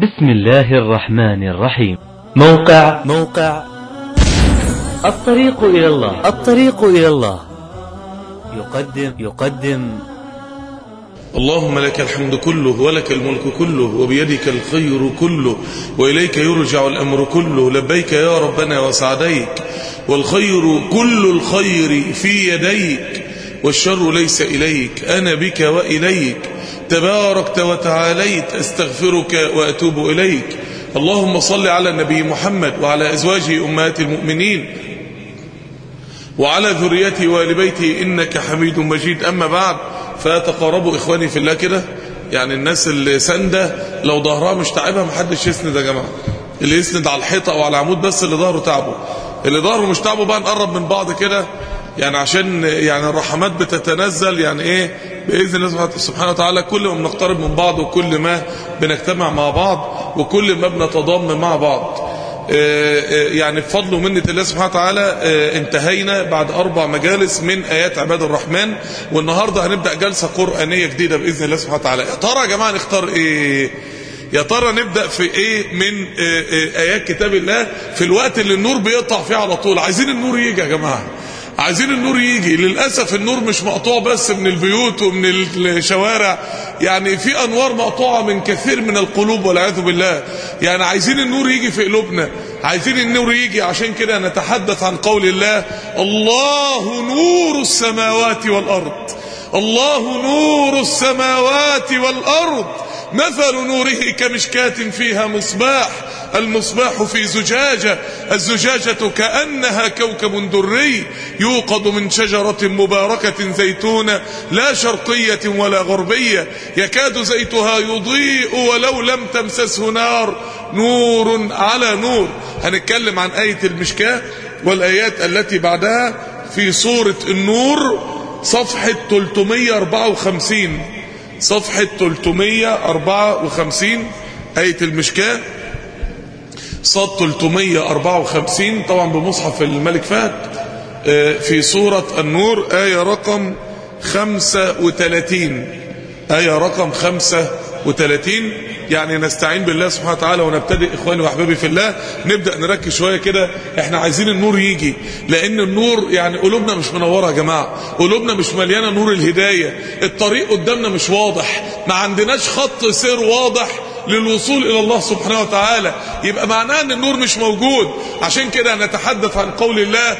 بسم الله الرحمن الرحيم موقع موقع الطريق إلى الله الطريق إلى الله يقدم يقدم اللهم لك الحمد كله ولك الملك كله وبيدك الخير كله وإليك يرجع الأمر كله لبيك يا ربنا وسعديك والخير كل الخير في يديك والشر ليس إليك أنا بك وإليك تباركت وتعاليت أستغفرك وأتوب إليك اللهم صل على النبي محمد وعلى أزواجه أمهات المؤمنين وعلى ذريته وآل بيته إنك حميد مجيد أما بعد فتقاربوا إخواني في الله كده يعني الناس اللي سندة لو ظهرها مش تعبها محدش يسند يا جماعة اللي يسند على الحيطة أو على العمود بس اللي ظهره تعبه اللي ظهره مش تعبه بقى نقرب من بعض كده يعني عشان يعني الرحمات بتتنزل يعني ايه باذن الله سبحانه وتعالى كل ما بنقترب من بعض وكل ما بنجتمع مع بعض وكل ما بنتضام مع بعض يعني بفضل ومنة الله سبحانه وتعالى انتهينا بعد أربع مجالس من آيات عباد الرحمن والنهاردة هنبدأ جلسة قرآنية جديدة بإذن الله سبحانه وتعالى يا ترى يا جماعة نختار إيه يا ترى نبدأ في إيه من آيات كتاب الله في الوقت اللي النور بيقطع فيه على طول عايزين النور يجي يا جماعة عايزين النور يجي للأسف النور مش مقطوع بس من البيوت ومن الشوارع يعني في أنوار مقطوعة من كثير من القلوب والعياذ بالله يعني عايزين النور يجي في قلوبنا عايزين النور يجي عشان كده نتحدث عن قول الله الله نور السماوات والأرض الله نور السماوات والأرض مثل نوره كمشكاة فيها مصباح المصباح في زجاجة الزجاجة كأنها كوكب دري يوقد من شجرة مباركة زيتونة لا شرقية ولا غربية يكاد زيتها يضيء ولو لم تمسسه نار نور على نور هنتكلم عن آية المشكاة والآيات التي بعدها في سورة النور صفحة 354 صفحة 354 آية المشكاة صاد 354 طبعا بمصحف الملك فهد في سورة النور آية رقم 35 آية رقم 35 يعني نستعين بالله سبحانه وتعالى ونبتدئ إخواني وأحبابي في الله نبدأ نركز شوية كده احنا عايزين النور يجي لأن النور يعني قلوبنا مش منورة يا جماعة قلوبنا مش مليانة نور الهداية الطريق قدامنا مش واضح ما عندناش خط سير واضح للوصول إلى الله سبحانه وتعالى يبقى معناه أن النور مش موجود عشان كده نتحدث عن قول الله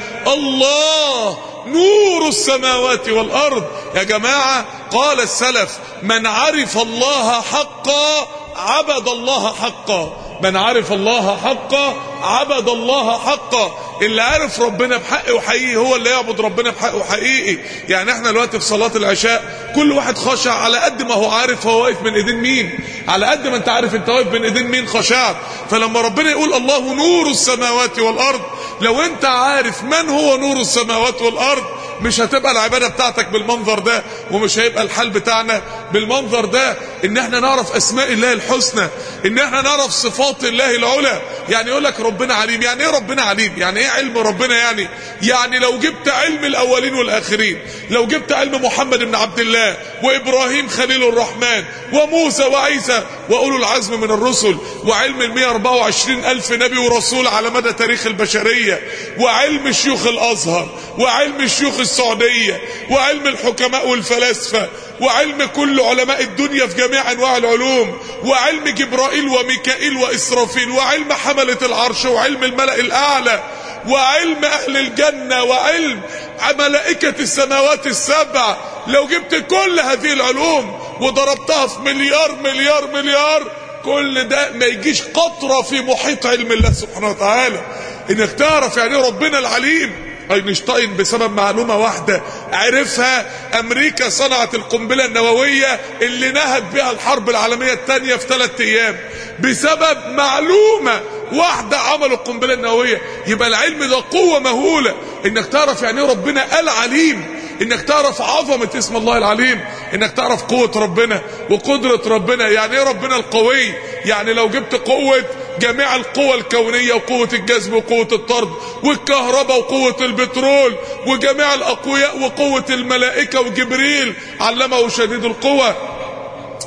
الله نور السماوات والأرض يا جماعة قال السلف من عرف الله حقا عبد الله حقا من عرف الله حقا عبد الله حقا اللي عرف ربنا بحق وحقيقي هو اللي يعبد ربنا بحق وحقيقي يعني احنا دلوقتي في صلاة العشاء كل واحد خشع على قد ما هو عارف هو واقف من ايدين مين على قد ما انت عارف انت واقف من ايدين مين خشعت فلما ربنا يقول الله نور السماوات والارض لو انت عارف من هو نور السماوات والارض مش هتبقى العبادة بتاعتك بالمنظر ده ومش هيبقى الحال بتاعنا بالمنظر ده ان احنا نعرف اسماء الله الحسنى ان احنا نعرف صفات الله العلى يعني يقول لك ربنا عليم يعني ايه ربنا عليم يعني ايه علم ربنا يعني يعني لو جبت علم الاولين والاخرين لو جبت علم محمد بن عبد الله وابراهيم خليل الرحمن وموسى وعيسى واولو العزم من الرسل وعلم ال 124 الف نبي ورسول على مدى تاريخ البشرية وعلم شيوخ الازهر وعلم شيوخ السعودية وعلم الحكماء والفلاسفة وعلم كل علماء الدنيا في جميع انواع العلوم وعلم جبرائيل وميكائيل واسرافيل وعلم حملة العرش وعلم الملأ الاعلى وعلم اهل الجنة وعلم ملائكة السماوات السبع لو جبت كل هذه العلوم وضربتها في مليار مليار مليار كل ده ما يجيش قطرة في محيط علم الله سبحانه وتعالى انك تعرف يعني ربنا العليم اينشتاين بسبب معلومة واحدة عرفها امريكا صنعت القنبلة النووية اللي نهت بها الحرب العالمية الثانية في ثلاثة ايام بسبب معلومة واحدة عملوا القنبلة النووية يبقى العلم ده قوة مهولة انك تعرف يعني ربنا العليم انك تعرف عظمة اسم الله العليم انك تعرف قوة ربنا وقدرة ربنا يعني ايه ربنا القوي يعني لو جبت قوة جميع القوى الكونية وقوة الجذب وقوة الطرد والكهرباء وقوة البترول وجميع الأقوياء وقوة الملائكة وجبريل علمه شديد القوى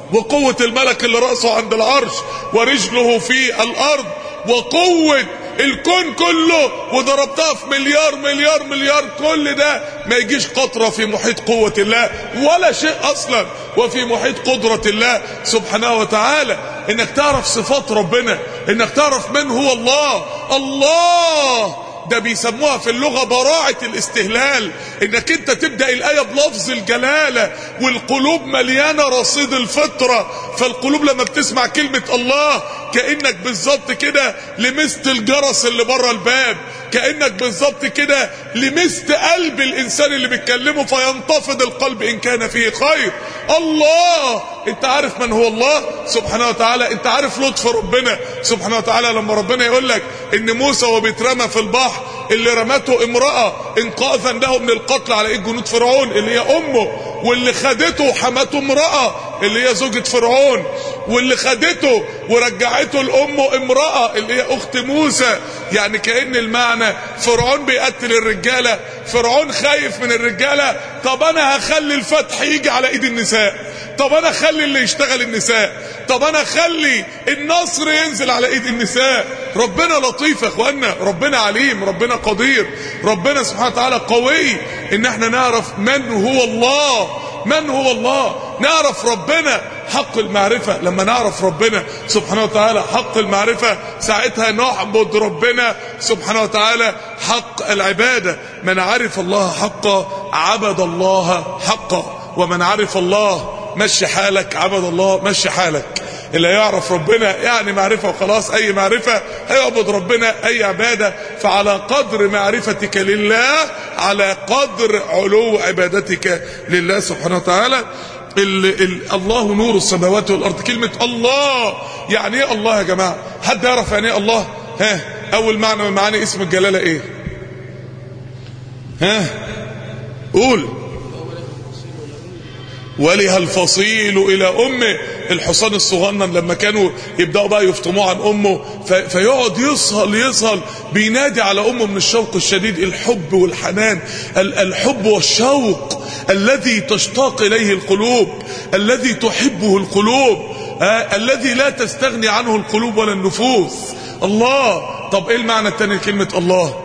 وقوة الملك اللي رأسه عند العرش ورجله في الأرض وقوة الكون كله وضربتها في مليار مليار مليار كل ده ما يجيش قطرة في محيط قوة الله ولا شيء أصلا وفي محيط قدرة الله سبحانه وتعالى انك تعرف صفات ربنا انك تعرف من هو الله الله ده بيسموها في اللغة براعة الاستهلال انك انت تبدأ الآية بلفظ الجلالة والقلوب مليانة رصيد الفطرة فالقلوب لما بتسمع كلمة الله كأنك بالظبط كده لمست الجرس اللي بره الباب كأنك بالظبط كده لمست قلب الإنسان اللي بيتكلمه فينتفض القلب إن كان فيه خير الله انت عارف من هو الله سبحانه وتعالى انت عارف لطف ربنا سبحانه وتعالى لما ربنا يقول لك ان موسى وهو بيترمى في البحر اللي رمته امرأة انقاذا له من القتل على ايد جنود فرعون اللي هي امه واللي خدته حماته امرأة اللي هي زوجة فرعون واللي خدته ورجعته لامه امرأة اللي هي اخت موسى يعني كأن المعنى فرعون بيقتل الرجالة فرعون خايف من الرجالة طب انا هخلي الفتح يجي على ايد النساء طب انا اخلي اللي يشتغل النساء طب انا اخلي النصر ينزل على ايد النساء ربنا لطيف يا اخوانا ربنا عليم ربنا قدير ربنا سبحانه وتعالى قوي ان احنا نعرف من هو الله من هو الله نعرف ربنا حق المعرفة لما نعرف ربنا سبحانه وتعالى حق المعرفة ساعتها نعبد ربنا سبحانه وتعالى حق العبادة من عرف الله حقا عبد الله حقا ومن عرف الله مشي حالك عبد الله مشي حالك اللي يعرف ربنا يعني معرفة وخلاص اي معرفة هيعبد ربنا اي عبادة فعلى قدر معرفتك لله على قدر علو عبادتك لله سبحانه وتعالى ال ال الله نور السماوات والارض كلمة الله يعني ايه الله يا جماعة حد يعرف يعني ايه الله ها اول معنى من معاني اسم الجلالة ايه ها قول ولها الفصيل الى امه الحصان الصغنن لما كانوا يبداوا بقى يفطموه عن امه فيقعد يصهل يصهل بينادي على امه من الشوق الشديد الحب والحنان الحب والشوق الذي تشتاق اليه القلوب الذي تحبه القلوب آه الذي لا تستغني عنه القلوب ولا النفوس الله طب ايه المعنى الثاني لكلمه الله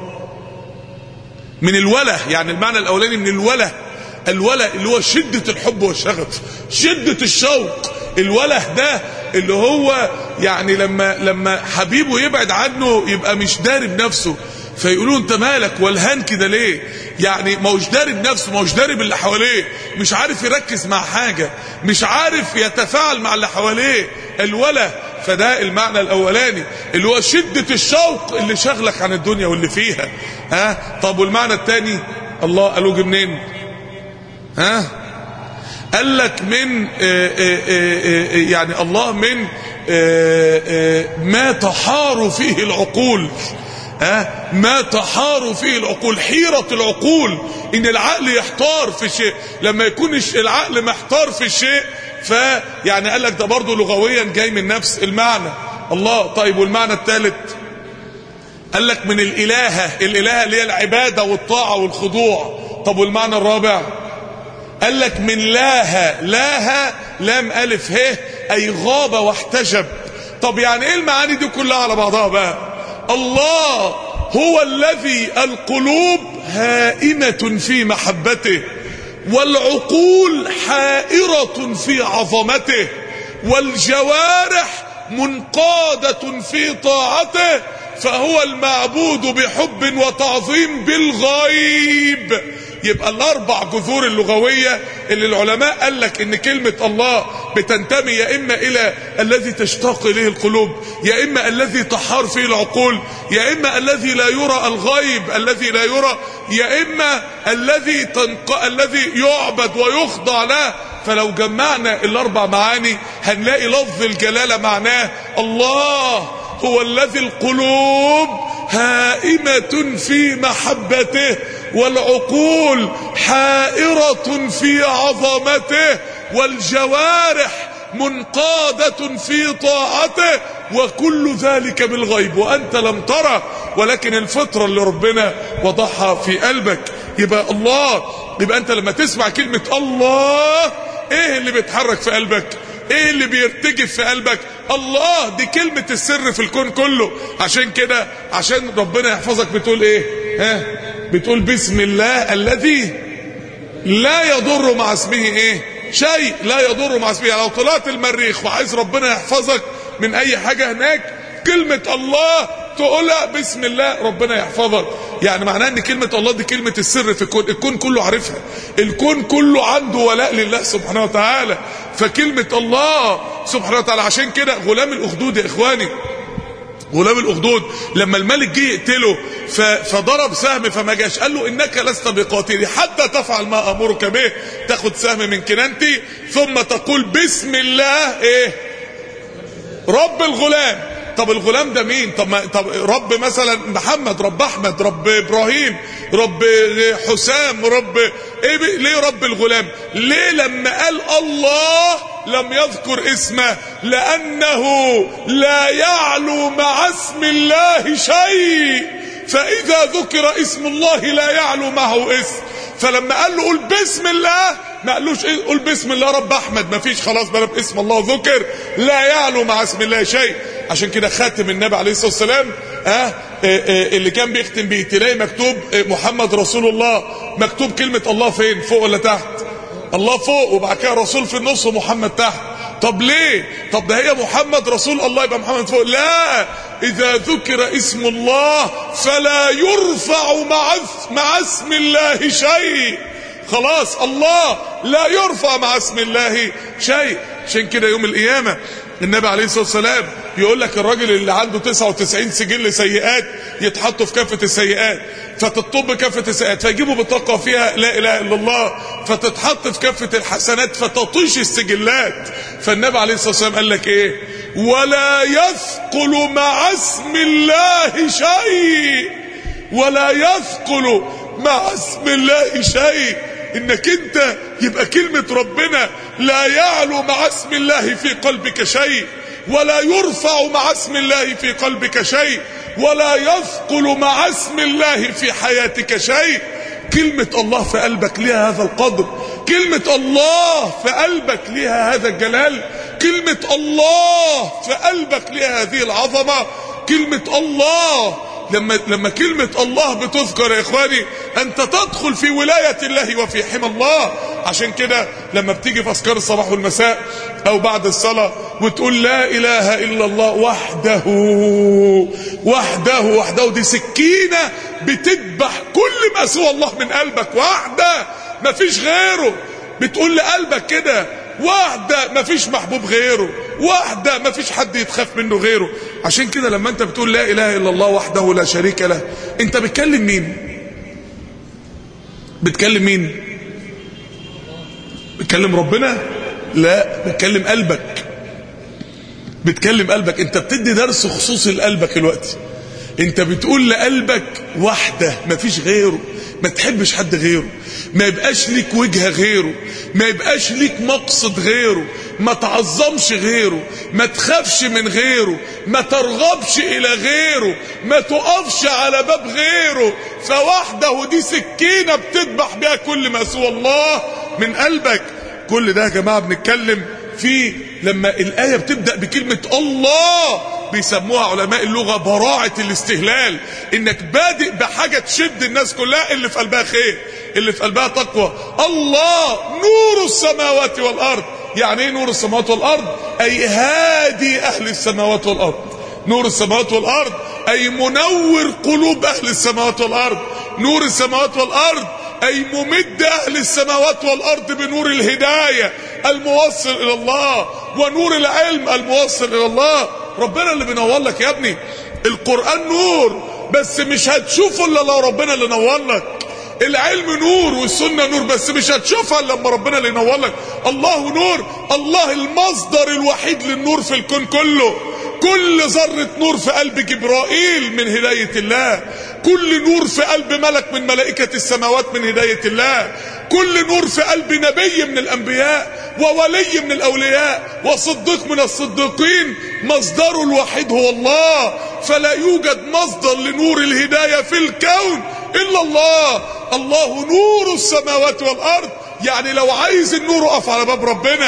من الوله يعني المعنى الاولاني من الوله الوله اللي هو شدة الحب والشغف شدة الشوق الوله ده اللي هو يعني لما لما حبيبه يبعد عنه يبقى مش داري بنفسه فيقولوا انت مالك والهان كده ليه يعني ما هوش داري بنفسه ما هوش داري باللي حواليه مش عارف يركز مع حاجة مش عارف يتفاعل مع اللي حواليه الوله فده المعنى الاولاني اللي هو شدة الشوق اللي شغلك عن الدنيا واللي فيها ها طب والمعنى الثاني الله قالوا جه منين ها قال لك من آآ آآ يعني الله من آآ ما تحار فيه العقول ها ما تحار فيه العقول حيرة العقول ان العقل يحتار في شيء لما يكون العقل محتار في شيء فيعني قال لك ده برضه لغويا جاي من نفس المعنى الله طيب والمعنى الثالث قال لك من الالهة الالهة اللي هي العبادة والطاعة والخضوع طب والمعنى الرابع قال لك من لاها لاها لام ألف ه أي غاب واحتجب طب يعني ايه المعاني دي كلها على بعضها بقى الله هو الذي القلوب هائمة في محبته والعقول حائرة في عظمته والجوارح منقادة في طاعته فهو المعبود بحب وتعظيم بالغيب يبقى الاربع جذور اللغوية اللي العلماء قال لك ان كلمة الله بتنتمي يا اما الى الذي تشتاق اليه القلوب يا اما الذي تحار فيه العقول يا اما الذي لا يرى الغيب الذي لا يرى يا اما الذي تنق... الذي يعبد ويخضع له فلو جمعنا الاربع معاني هنلاقي لفظ الجلالة معناه الله هو الذي القلوب هائمة في محبته والعقول حائرة في عظمته والجوارح منقادة في طاعته وكل ذلك بالغيب وأنت لم ترى ولكن الفطرة اللي ربنا وضعها في قلبك يبقى الله يبقى أنت لما تسمع كلمة الله ايه اللي بيتحرك في قلبك ايه اللي بيرتجف في قلبك الله دي كلمة السر في الكون كله عشان كده عشان ربنا يحفظك بتقول ايه ها بتقول بسم الله الذي لا يضر مع اسمه ايه شيء لا يضر مع اسمه لو طلعت المريخ وعايز ربنا يحفظك من اي حاجة هناك كلمة الله تقولها بسم الله ربنا يحفظك يعني معناه ان كلمة الله دي كلمة السر في الكون الكون كله عارفها الكون كله عنده ولاء لله سبحانه وتعالى فكلمة الله سبحانه وتعالى عشان كده غلام الاخدود يا اخواني غلام الاخدود لما الملك جه يقتله فضرب سهم فما جاش قال له انك لست بقاتلي حتى تفعل ما امرك به تاخد سهم من كنانتي ثم تقول بسم الله ايه رب الغلام طب الغلام ده مين طب, ما طب رب مثلا محمد رب احمد رب ابراهيم رب حسام رب ايه ليه رب الغلام ليه لما قال الله لم يذكر اسمه لانه لا يعلو مع اسم الله شيء فاذا ذكر اسم الله لا يعلو معه اسم فلما قال له قول بسم الله ما قالوش إيه قول بسم الله رب احمد ما فيش خلاص بقى اسم الله ذكر لا يعلو مع اسم الله شيء عشان كده خاتم النبي عليه الصلاه والسلام اه اللي كان بيختم بيه تلاقي مكتوب محمد رسول الله مكتوب كلمه الله فين فوق ولا تحت الله فوق وبعد كده رسول في النص ومحمد تحت طب ليه طب ده هي محمد رسول الله يبقى محمد فوق لا اذا ذكر اسم الله فلا يرفع مع مع اسم الله شيء خلاص الله لا يرفع مع اسم الله شيء عشان كده يوم القيامه النبي عليه الصلاه والسلام يقول لك الراجل اللي عنده 99 سجل سيئات يتحطوا في كافه السيئات فتطب كافه السيئات فيجيبوا بطاقه فيها لا اله الا الله فتتحط في كافه الحسنات فتطيش السجلات فالنبي عليه الصلاه والسلام قال لك ايه ولا يثقل مع اسم الله شيء ولا يثقل مع اسم الله شيء انك انت يبقى كلمة ربنا لا يعلو مع اسم الله في قلبك شيء ولا يرفع مع اسم الله في قلبك شيء ولا يثقل مع اسم الله في حياتك شيء كلمة الله في قلبك لها هذا القدر كلمة الله في قلبك لها هذا الجلال كلمة الله في قلبك لها هذه العظمة كلمة الله لما لما كلمة الله بتذكر يا اخواني انت تدخل في ولاية الله وفي حمى الله عشان كده لما بتيجي في اذكار الصباح والمساء او بعد الصلاة وتقول لا اله الا الله وحده وحده وحده دي سكينة بتذبح كل ما سوى الله من قلبك وحده مفيش غيره بتقول لقلبك كده واحدة مفيش محبوب غيره واحدة مفيش حد يتخاف منه غيره عشان كده لما انت بتقول لا اله الا الله وحده لا شريك له انت بتكلم مين بتكلم مين بتكلم ربنا لا بتكلم قلبك بتكلم قلبك انت بتدي درس خصوصي لقلبك الوقت انت بتقول لقلبك واحدة مفيش غيره ما تحبش حد غيره ما يبقاش ليك وجهة غيره ما يبقاش ليك مقصد غيره ما تعظمش غيره ما تخافش من غيره ما ترغبش الى غيره ما تقفش على باب غيره فوحده دي سكينة بتذبح بيها كل ما سوى الله من قلبك كل ده يا جماعة بنتكلم فيه لما الآية بتبدأ بكلمة الله بيسموها علماء اللغة براعة الاستهلال انك بادئ بحاجة تشد الناس كلها اللي في قلبها خير اللي في قلبها تقوى الله نور السماوات والارض يعني ايه نور السماوات والارض اي هادي اهل السماوات والارض نور السماوات والارض اي منور قلوب اهل السماوات والارض نور السماوات والارض اي ممد اهل السماوات والارض بنور الهداية الموصل الى الله ونور العلم الموصل الى الله ربنا اللي بينور لك يا ابني القرآن نور بس مش هتشوفه الا لو ربنا اللي نور لك العلم نور والسنة نور بس مش هتشوفها الا لما ربنا اللي ينور لك الله نور الله المصدر الوحيد للنور في الكون كله كل ذرة نور في قلب جبرائيل من هداية الله كل نور في قلب ملك من ملائكة السماوات من هداية الله كل نور في قلب نبي من الأنبياء وولي من الأولياء وصديق من الصديقين مصدره الوحيد هو الله فلا يوجد مصدر لنور الهداية في الكون إلا الله الله نور السماوات والأرض يعني لو عايز النور اقف على باب ربنا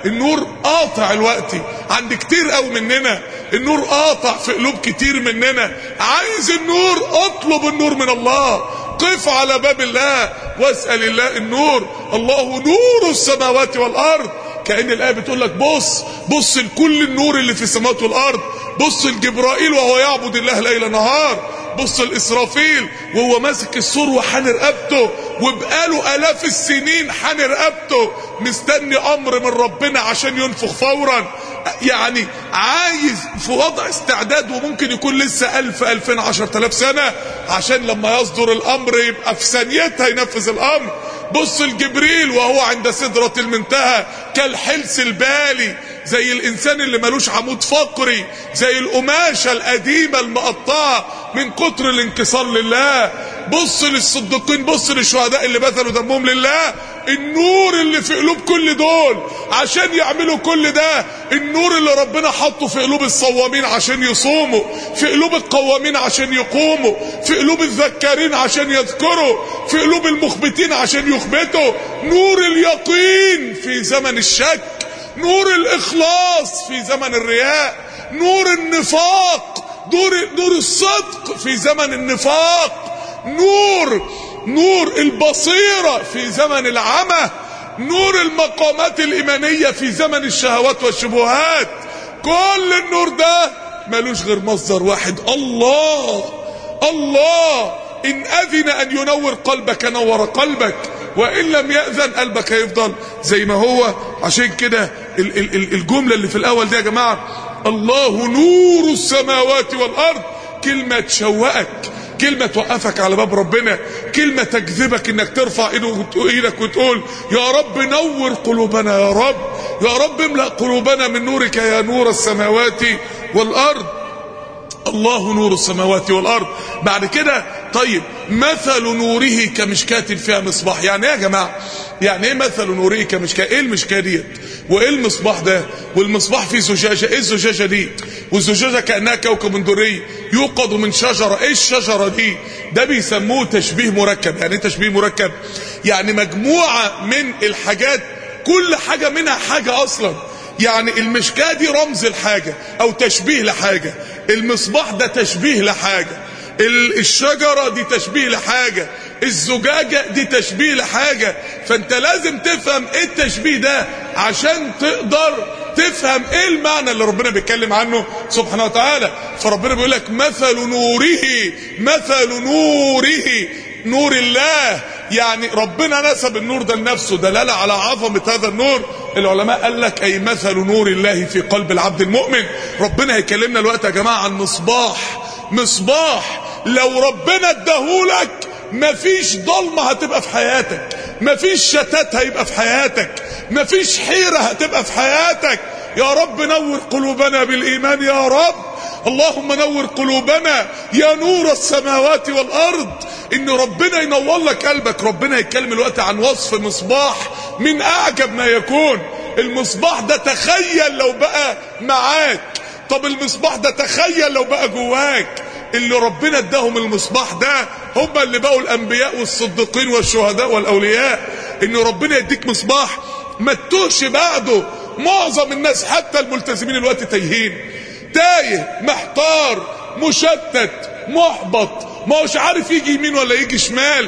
النور قاطع الوقت عند كتير قوي مننا النور قاطع في قلوب كتير مننا عايز النور اطلب النور من الله قف على باب الله واسأل الله النور الله نور السماوات والارض كأن الآية بتقول لك بص بص لكل النور اللي في السماوات والأرض بص لجبرائيل وهو يعبد الله ليل نهار بص لإسرافيل وهو ماسك السور وحان رقبته وبقاله آلاف السنين حان رقبته مستني أمر من ربنا عشان ينفخ فورا يعني عايز في وضع استعداد وممكن يكون لسه ألف ألفين عشر تلاف سنة عشان لما يصدر الأمر يبقى في ثانيتها ينفذ الأمر بص لجبريل وهو عند سدرة المنتهى كالحلس البالي زي الانسان اللي ملوش عمود فقري زي القماشة القديمة المقطعة من كتر الانكسار لله بص للصديقين بص للشهداء اللي بذلوا دمهم لله النور اللي في قلوب كل دول عشان يعملوا كل ده النور اللي ربنا حطه في قلوب الصوامين عشان يصوموا في قلوب القوامين عشان يقوموا في قلوب الذكارين عشان يذكروا في قلوب المخبتين عشان يخبتوا نور اليقين في زمن الشك نور الإخلاص في زمن الرياء نور النفاق نور, نور الصدق في زمن النفاق نور نور البصيرة في زمن العمى نور المقامات الإيمانية في زمن الشهوات والشبهات كل النور ده ملوش غير مصدر واحد الله الله إن أذن أن ينور قلبك نور قلبك وإن لم يأذن قلبك هيفضل زي ما هو عشان كده الجملة اللي في الأول دي يا جماعة الله نور السماوات والأرض كلمة تشوقك كلمة توقفك على باب ربنا كلمة تجذبك انك ترفع ايدك وتقول يا رب نور قلوبنا يا رب يا رب املأ قلوبنا من نورك يا نور السماوات والأرض الله نور السماوات والأرض بعد كده طيب مثل نوره كمشكاة فيها مصباح يعني ايه يا جماعة يعني ايه مثل نوره كمشكاة ايه المشكاة ديت وايه المصباح ده والمصباح فيه زجاجة ايه الزجاجة دي والزجاجة كأنها كوكب دري يوقد من شجرة ايه الشجرة دي ده بيسموه تشبيه مركب يعني ايه تشبيه مركب يعني مجموعة من الحاجات كل حاجة منها حاجة اصلا يعني المشكاة دي رمز الحاجة او تشبيه لحاجة المصباح ده تشبيه لحاجة الشجرة دي تشبيه لحاجة الزجاجة دي تشبيه لحاجة فانت لازم تفهم ايه التشبيه ده عشان تقدر تفهم ايه المعنى اللي ربنا بيتكلم عنه سبحانه وتعالى فربنا بيقول لك مثل نوره مثل نوره نور الله يعني ربنا نسب النور ده لنفسه دلالة على عظمة هذا النور العلماء قال لك أي مثل نور الله في قلب العبد المؤمن ربنا هيكلمنا الوقت يا جماعة عن مصباح مصباح لو ربنا اداهولك مفيش ضلمة هتبقى في حياتك مفيش شتات هيبقى في حياتك مفيش حيرة هتبقى في حياتك يا رب نور قلوبنا بالإيمان يا رب اللهم نور قلوبنا يا نور السماوات والأرض ان ربنا ينور لك قلبك ربنا يتكلم الوقت عن وصف مصباح من اعجب ما يكون المصباح ده تخيل لو بقى معاك طب المصباح ده تخيل لو بقى جواك اللي ربنا اداهم المصباح ده هم اللي بقوا الانبياء والصديقين والشهداء والاولياء ان ربنا يديك مصباح ما تتوهش بعده معظم الناس حتى الملتزمين الوقت تايهين تايه محتار مشتت محبط ما هوش عارف يجي يمين ولا يجي شمال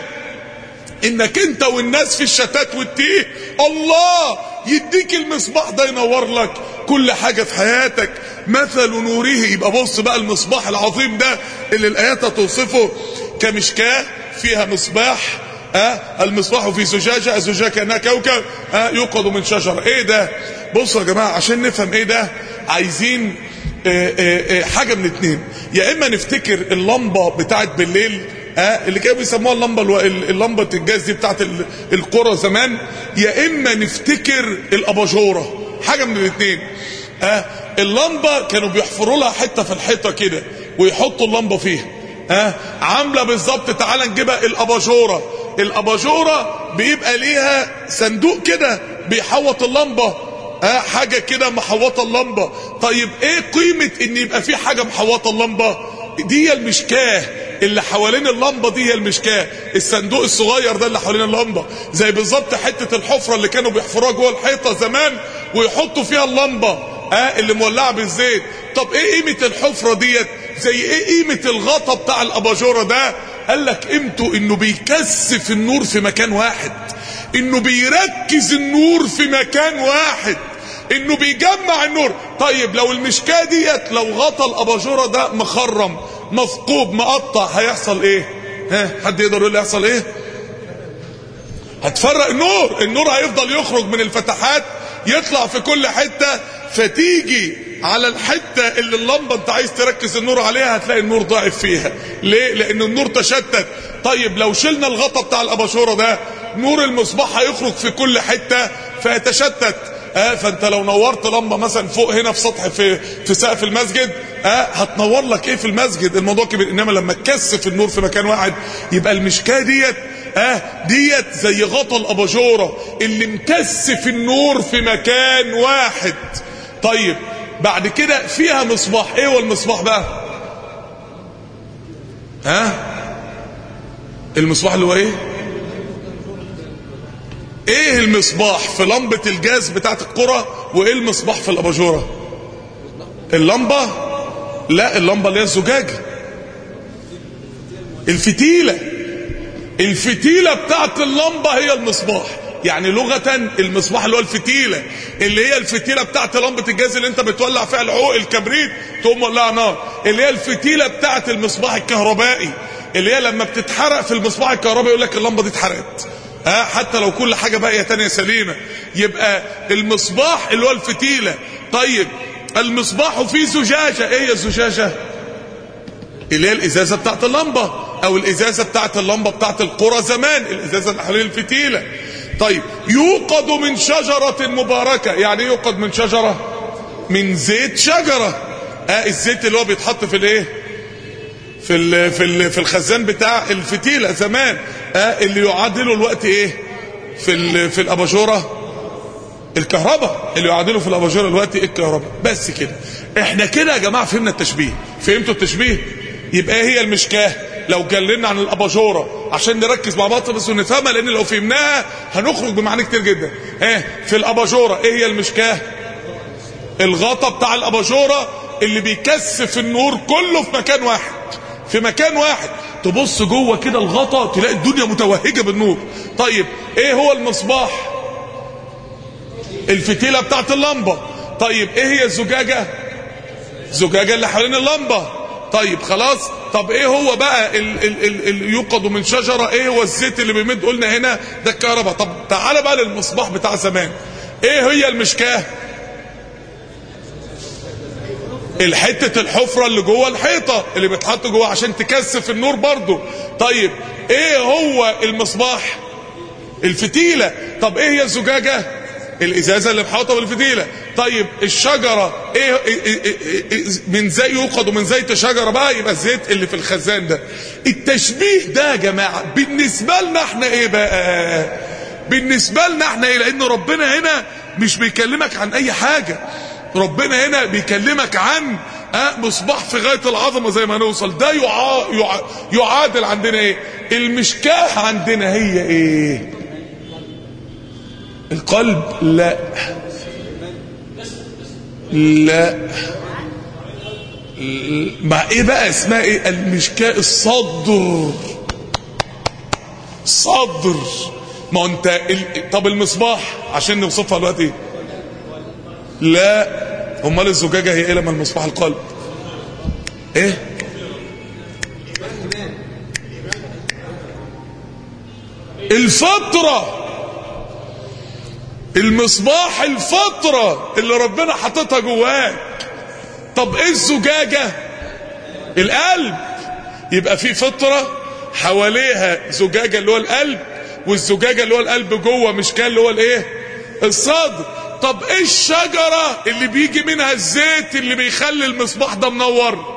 انك انت والناس في الشتات والتيه الله يديك المصباح ده ينور لك كل حاجة في حياتك مثل نوره يبقى بص بقى المصباح العظيم ده اللي الآيات توصفه كمشكاة فيها مصباح أه المصباح في زجاجة الزجاجة كأنها كوكب أه يوقد من شجرة ايه ده بصوا يا جماعة عشان نفهم ايه ده عايزين اه اه اه حاجة من اتنين يا اما نفتكر اللمبة بتاعت بالليل اه اللي كانوا بيسموها اللمبه الو... اللمبه الجاز دي بتاعت ال... القرى زمان يا اما نفتكر الاباجوره حاجه من الاثنين اه اللمبه كانوا بيحفروا لها حته في الحيطه كده ويحطوا اللمبه فيها اه عامله بالظبط تعالى نجيبها الاباجوره الاباجوره بيبقى ليها صندوق كده بيحوط اللمبه اه حاجه كده محوطه اللمبه طيب ايه قيمه ان يبقى في حاجه محوطه اللمبه دي المشكاه اللي حوالين اللمبه دي هي المشكاه الصندوق الصغير ده اللي حوالين اللمبه زي بالظبط حته الحفره اللي كانوا بيحفروها جوه الحيطه زمان ويحطوا فيها اللمبه اه اللي مولعه بالزيت طب ايه قيمه الحفره ديت زي ايه قيمه الغطا بتاع الاباجوره ده قال لك قيمته انه بيكثف النور في مكان واحد انه بيركز النور في مكان واحد انه بيجمع النور طيب لو المشكاه ديت لو غطى الاباجوره ده مخرم مثقوب مقطع هيحصل ايه ها حد يقدر يقول لي هيحصل ايه هتفرق النور النور هيفضل يخرج من الفتحات يطلع في كل حته فتيجي على الحته اللي اللمبه انت عايز تركز النور عليها هتلاقي النور ضعف فيها ليه لان النور تشتت طيب لو شلنا الغطا بتاع الاباجوره ده نور المصباح هيخرج في كل حته فيتشتت اه فانت لو نورت لمبه مثلا فوق هنا في سطح في في سقف المسجد اه هتنور لك ايه في المسجد الموضوع كبير انما لما تكثف النور في مكان واحد يبقى المشكاه ديت اه ديت زي غطا الاباجوره اللي مكثف النور في مكان واحد طيب بعد كده فيها مصباح ايه هو المصباح بقى ها المصباح اللي هو ايه ايه المصباح في لمبة الجاز بتاعت القرى وايه المصباح في الاباجورة اللمبة لا اللمبة اللي هي الزجاجة الفتيلة الفتيلة بتاعت اللمبة هي المصباح يعني لغة المصباح اللي هو الفتيلة اللي هي الفتيلة بتاعت لمبة الجاز اللي انت بتولع فيها العوق الكبريت تقوم مولعها نار اللي هي الفتيلة بتاعت المصباح الكهربائي اللي هي لما بتتحرق في المصباح الكهربائي يقول لك اللمبة دي اتحرقت ها حتى لو كل حاجة باقية تانية سليمة يبقى المصباح اللي هو الفتيلة طيب المصباح فيه زجاجة ايه هي الزجاجة اللي هي الازازة بتاعت اللمبة او الازازة بتاعت اللمبة بتاعت القرى زمان الازازة اللي حوالين الفتيلة طيب يوقد من شجرة مباركة يعني يوقد من شجرة من زيت شجرة اه الزيت اللي هو بيتحط في الايه في ال في ال في الخزان بتاع الفتيله زمان اه اللي يعادله الوقت ايه في ال في الاباجوره الكهرباء اللي يعادله في الاباجوره الوقت إيه الكهرباء بس كده احنا كده يا جماعه فهمنا التشبيه فهمتوا التشبيه يبقى ايه هي المشكاه لو اتكلمنا عن الاباجوره عشان نركز مع بعض بس ونفهمها لان لو فهمناها هنخرج بمعاني كتير جدا ايه في الاباجوره ايه هي المشكاه الغطا بتاع الاباجوره اللي بيكثف النور كله في مكان واحد في مكان واحد تبص جوه كده الغطا تلاقي الدنيا متوهجه بالنور طيب ايه هو المصباح الفتيله بتاعت اللمبه طيب ايه هي الزجاجه زجاجه اللي حوالين اللمبه طيب خلاص طب ايه هو بقى ال ال ال ال يوقد من شجره ايه هو الزيت اللي بيمد قلنا هنا ده الكهرباء طب تعالى بقى للمصباح بتاع زمان ايه هي المشكاه الحتة الحفرة اللي جوه الحيطة اللي بتحط جوه عشان تكثف النور برضو طيب ايه هو المصباح الفتيلة طب ايه هي الزجاجة الازازة اللي محاطة بالفتيلة طيب الشجرة ايه, إيه, إيه, إيه, إيه من زي يوقد ومن زيت شجرة بقى يبقى الزيت اللي في الخزان ده التشبيه ده يا جماعة بالنسبة لنا احنا ايه بقى بالنسبة لنا احنا ايه لان ربنا هنا مش بيكلمك عن اي حاجة ربنا هنا بيكلمك عن اه مصباح في غاية العظمة زي ما نوصل ده يعا يعا يعادل عندنا ايه المشكاه عندنا هي ايه القلب لا لا مع ايه بقى اسمها ايه المشكاه الصدر صدر ما انت ال... طب المصباح عشان نوصفها دلوقتي لا امال الزجاجه هي ايه لما المصباح القلب ايه الفطره المصباح الفطره اللي ربنا حاططها جواك طب ايه الزجاجه القلب يبقى في فطره حواليها زجاجه اللي هو القلب والزجاجه اللي هو القلب جوه مش كان اللي هو الايه الصدر طب ايه الشجرة اللي بيجي منها الزيت اللي بيخلي المصباح ده منور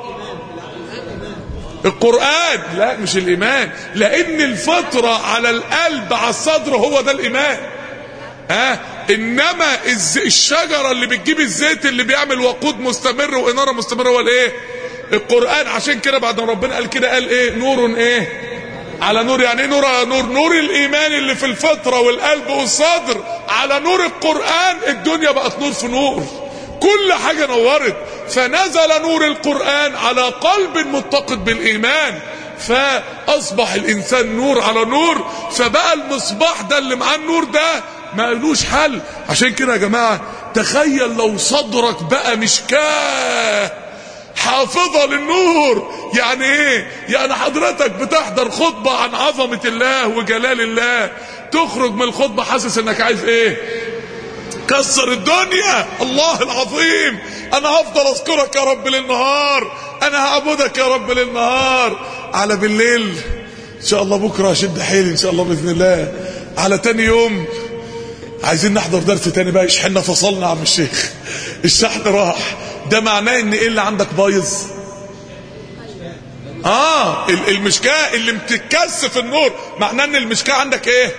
القرآن لا مش الإيمان لأن الفطرة على القلب على الصدر هو ده الإيمان ها آه إنما الشجرة اللي بتجيب الزيت اللي بيعمل وقود مستمر وإنارة مستمرة هو الإيه القرآن عشان كده بعد ما ربنا قال كده قال إيه نور إيه على نور يعني ايه نور على نور نور الايمان اللي في الفطرة والقلب والصدر على نور القرآن الدنيا بقت نور في نور كل حاجة نورت فنزل نور القرآن على قلب متقد بالإيمان فأصبح الإنسان نور على نور فبقى المصباح ده اللي معاه النور ده ما لوش حل عشان كده يا جماعة تخيل لو صدرك بقى مشكاه حافظة للنور يعني ايه يعني حضرتك بتحضر خطبة عن عظمة الله وجلال الله تخرج من الخطبة حاسس انك عايز ايه كسر الدنيا الله العظيم انا هفضل اذكرك يا رب للنهار انا هعبدك يا رب للنهار على بالليل ان شاء الله بكرة اشد حيلي ان شاء الله باذن الله على تاني يوم عايزين نحضر درس تاني بقى يشحننا فصلنا يا عم الشيخ الشحن راح ده معناه ان ايه اللي عندك بايظ اه المشكاه اللي بتتكثف النور معناه ان المشكاه عندك ايه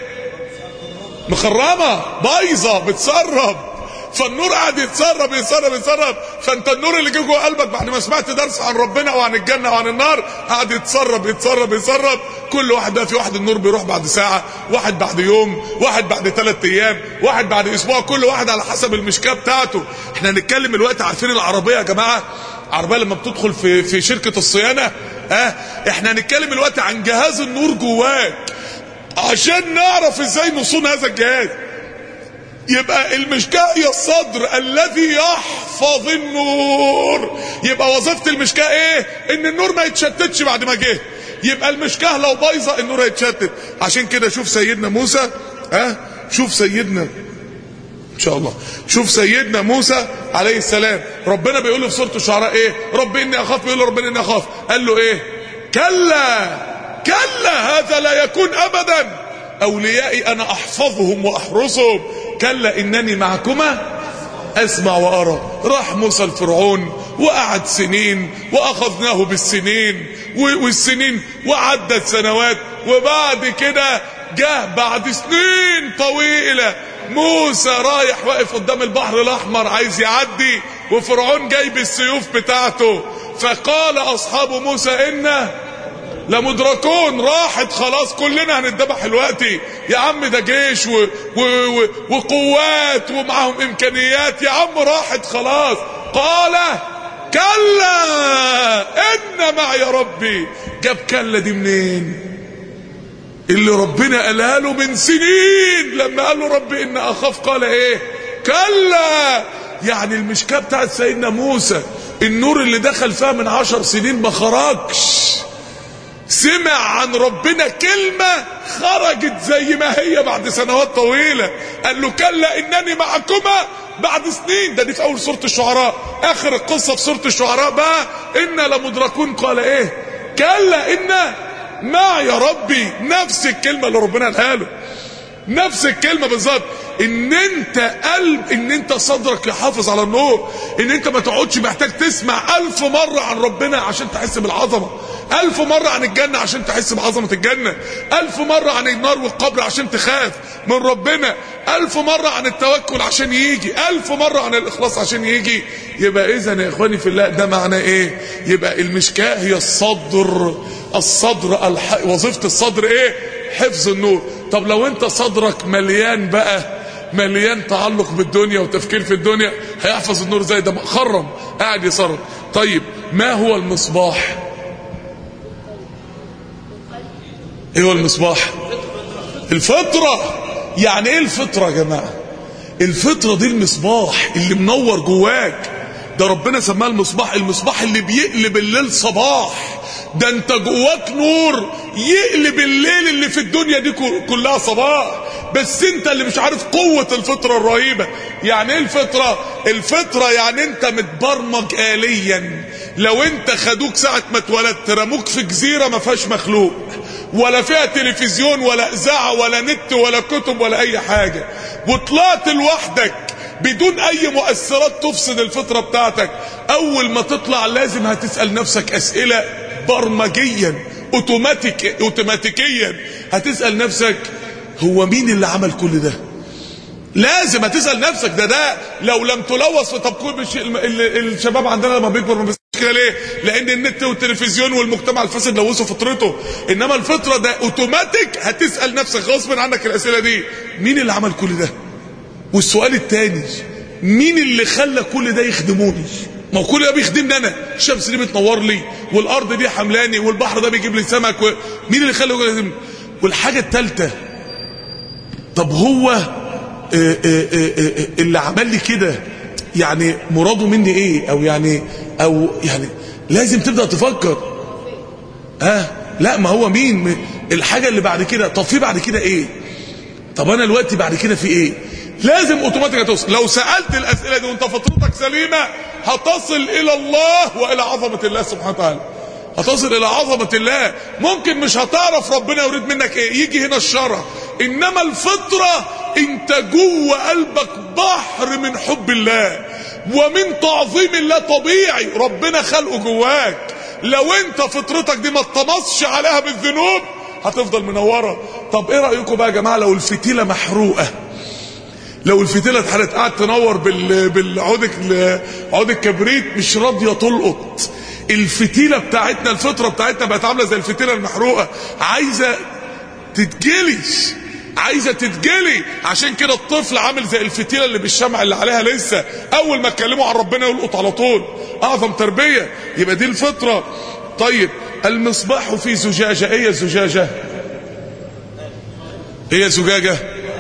مخرمه بايظه بتسرب فالنور قاعد يتسرب يتسرب يتسرب فانت النور اللي جه جوه قلبك بعد ما سمعت درس عن ربنا وعن الجنه وعن النار قاعد يتسرب يتسرب يتسرب كل واحد بقى في واحد النور بيروح بعد ساعه واحد بعد يوم واحد بعد ثلاث ايام واحد بعد اسبوع كل واحد على حسب المشكاه بتاعته احنا هنتكلم الوقت عارفين العربيه يا جماعه عربيه لما بتدخل في في شركه الصيانه اه احنا هنتكلم الوقت عن جهاز النور جواك عشان نعرف ازاي نصون هذا الجهاز يبقى المشكاة هي الصدر الذي يحفظ النور يبقى وظيفة المشكاة ايه ان النور ما يتشتتش بعد ما جه يبقى المشكاة لو بايظة النور هيتشتت عشان كده شوف سيدنا موسى ها شوف سيدنا ان شاء الله شوف سيدنا موسى عليه السلام ربنا بيقول له في سوره الشعراء ايه رب اني اخاف بيقول له ربنا اني اخاف قال له ايه كلا كلا هذا لا يكون ابدا اوليائي انا احفظهم واحرسهم كلا انني معكما اسمع وارى راح موسى الفرعون وقعد سنين واخذناه بالسنين والسنين وعدت سنوات وبعد كده جه بعد سنين طويله موسى رايح واقف قدام البحر الاحمر عايز يعدي وفرعون جايب السيوف بتاعته فقال اصحاب موسى ان لمدركون راحت خلاص كلنا هنتذبح دلوقتي يا عم ده جيش و... و... و... وقوات ومعاهم امكانيات يا عم راحت خلاص قال كلا ان معي ربي جاب كلا دي منين اللي ربنا قالها له من سنين لما قال له ربي ان اخاف قال ايه كلا يعني المشكاه بتاعت سيدنا موسى النور اللي دخل فيها من عشر سنين ما خرجش سمع عن ربنا كلمة خرجت زي ما هي بعد سنوات طويلة قال له كلا انني معكما بعد سنين ده دي في اول سورة الشعراء اخر القصة في سورة الشعراء بقى انا لمدركون قال ايه كلا ان معي ربي نفس الكلمة اللي ربنا قالها له نفس الكلمة بالظبط ان انت قلب ان انت صدرك يحافظ على النور ان انت ما تقعدش محتاج تسمع الف مرة عن ربنا عشان تحس بالعظمة الف مرة عن الجنة عشان تحس بعظمة الجنة الف مرة عن النار والقبر عشان تخاف من ربنا الف مرة عن التوكل عشان يجي الف مرة عن الاخلاص عشان يجي يبقى اذا يا اخواني في الله ده معناه ايه يبقى المشكاة هي الصدر الصدر الح... وظيفة الصدر ايه حفظ النور طب لو انت صدرك مليان بقى مليان تعلق بالدنيا وتفكير في الدنيا هيحفظ النور زي ده خرم قاعد يصرف طيب ما هو المصباح ايه هو المصباح الفطرة يعني ايه الفطرة يا جماعة الفطرة دي المصباح اللي منور جواك ده ربنا سماه المصباح المصباح اللي بيقلب الليل صباح ده انت جواك نور يقلب الليل اللي في الدنيا دي كلها صباح بس انت اللي مش عارف قوة الفطرة الرهيبة يعني ايه الفطرة الفطرة يعني انت متبرمج آليا لو انت خدوك ساعة ما اتولدت رموك في جزيرة ما فيهاش مخلوق ولا فيها تلفزيون ولا اذاعة ولا نت ولا كتب ولا اي حاجة وطلعت لوحدك بدون اي مؤثرات تفسد الفطرة بتاعتك اول ما تطلع لازم هتسأل نفسك اسئلة برمجيا اوتوماتيك اوتوماتيكيا هتسأل نفسك هو مين اللي عمل كل ده لازم هتسأل نفسك ده ده لو لم تلوث في طب الشباب عندنا لما بيكبر ما كده ليه لان النت والتلفزيون والمجتمع الفاسد لوثوا فطرته انما الفطره ده اوتوماتيك هتسال نفسك غصب عنك الاسئله دي مين اللي عمل كل ده والسؤال الثاني مين اللي خلى كل ده يخدموني ما هو كل ده بيخدمني انا الشمس دي بتنور لي والارض دي حملاني والبحر ده بيجيب لي سمك و... مين اللي خلى كل ده يخدمني والحاجه الثالثه طب هو آه، آه، آه، آه، اللي عمل لي كده يعني مراده مني ايه او يعني او يعني لازم تبدا تفكر ها لا ما هو مين الحاجه اللي بعد كده طب في بعد كده ايه طب انا دلوقتي بعد كده في ايه لازم اوتوماتيك هتوصل لو سالت الاسئله دي وانت فطرتك سليمه هتصل الى الله والى عظمه الله سبحانه وتعالى هتصل الى عظمه الله ممكن مش هتعرف ربنا يريد منك ايه يجي هنا الشرع انما الفطره انت جوه قلبك بحر من حب الله ومن تعظيم الله طبيعي ربنا خلقه جواك لو انت فطرتك دي ما اتطمسش عليها بالذنوب هتفضل منوره طب ايه رايكم بقى يا جماعه لو الفتيله محروقه لو الفتيله اتحرقت قاعد تنور بال بالعود ال- عود الكبريت مش راضيه تلقط الفتيله بتاعتنا الفطره بتاعتنا بقت عامله زي الفتيله المحروقه عايزه تتجلي عايزه تتجلي عشان كده الطفل عامل زي الفتيله اللي بالشمع اللي عليها لسه اول ما اتكلموا عن ربنا يلقط على طول اعظم تربيه يبقى دي الفطره طيب المصباح في زجاجه ايه الزجاجه ايه زجاجه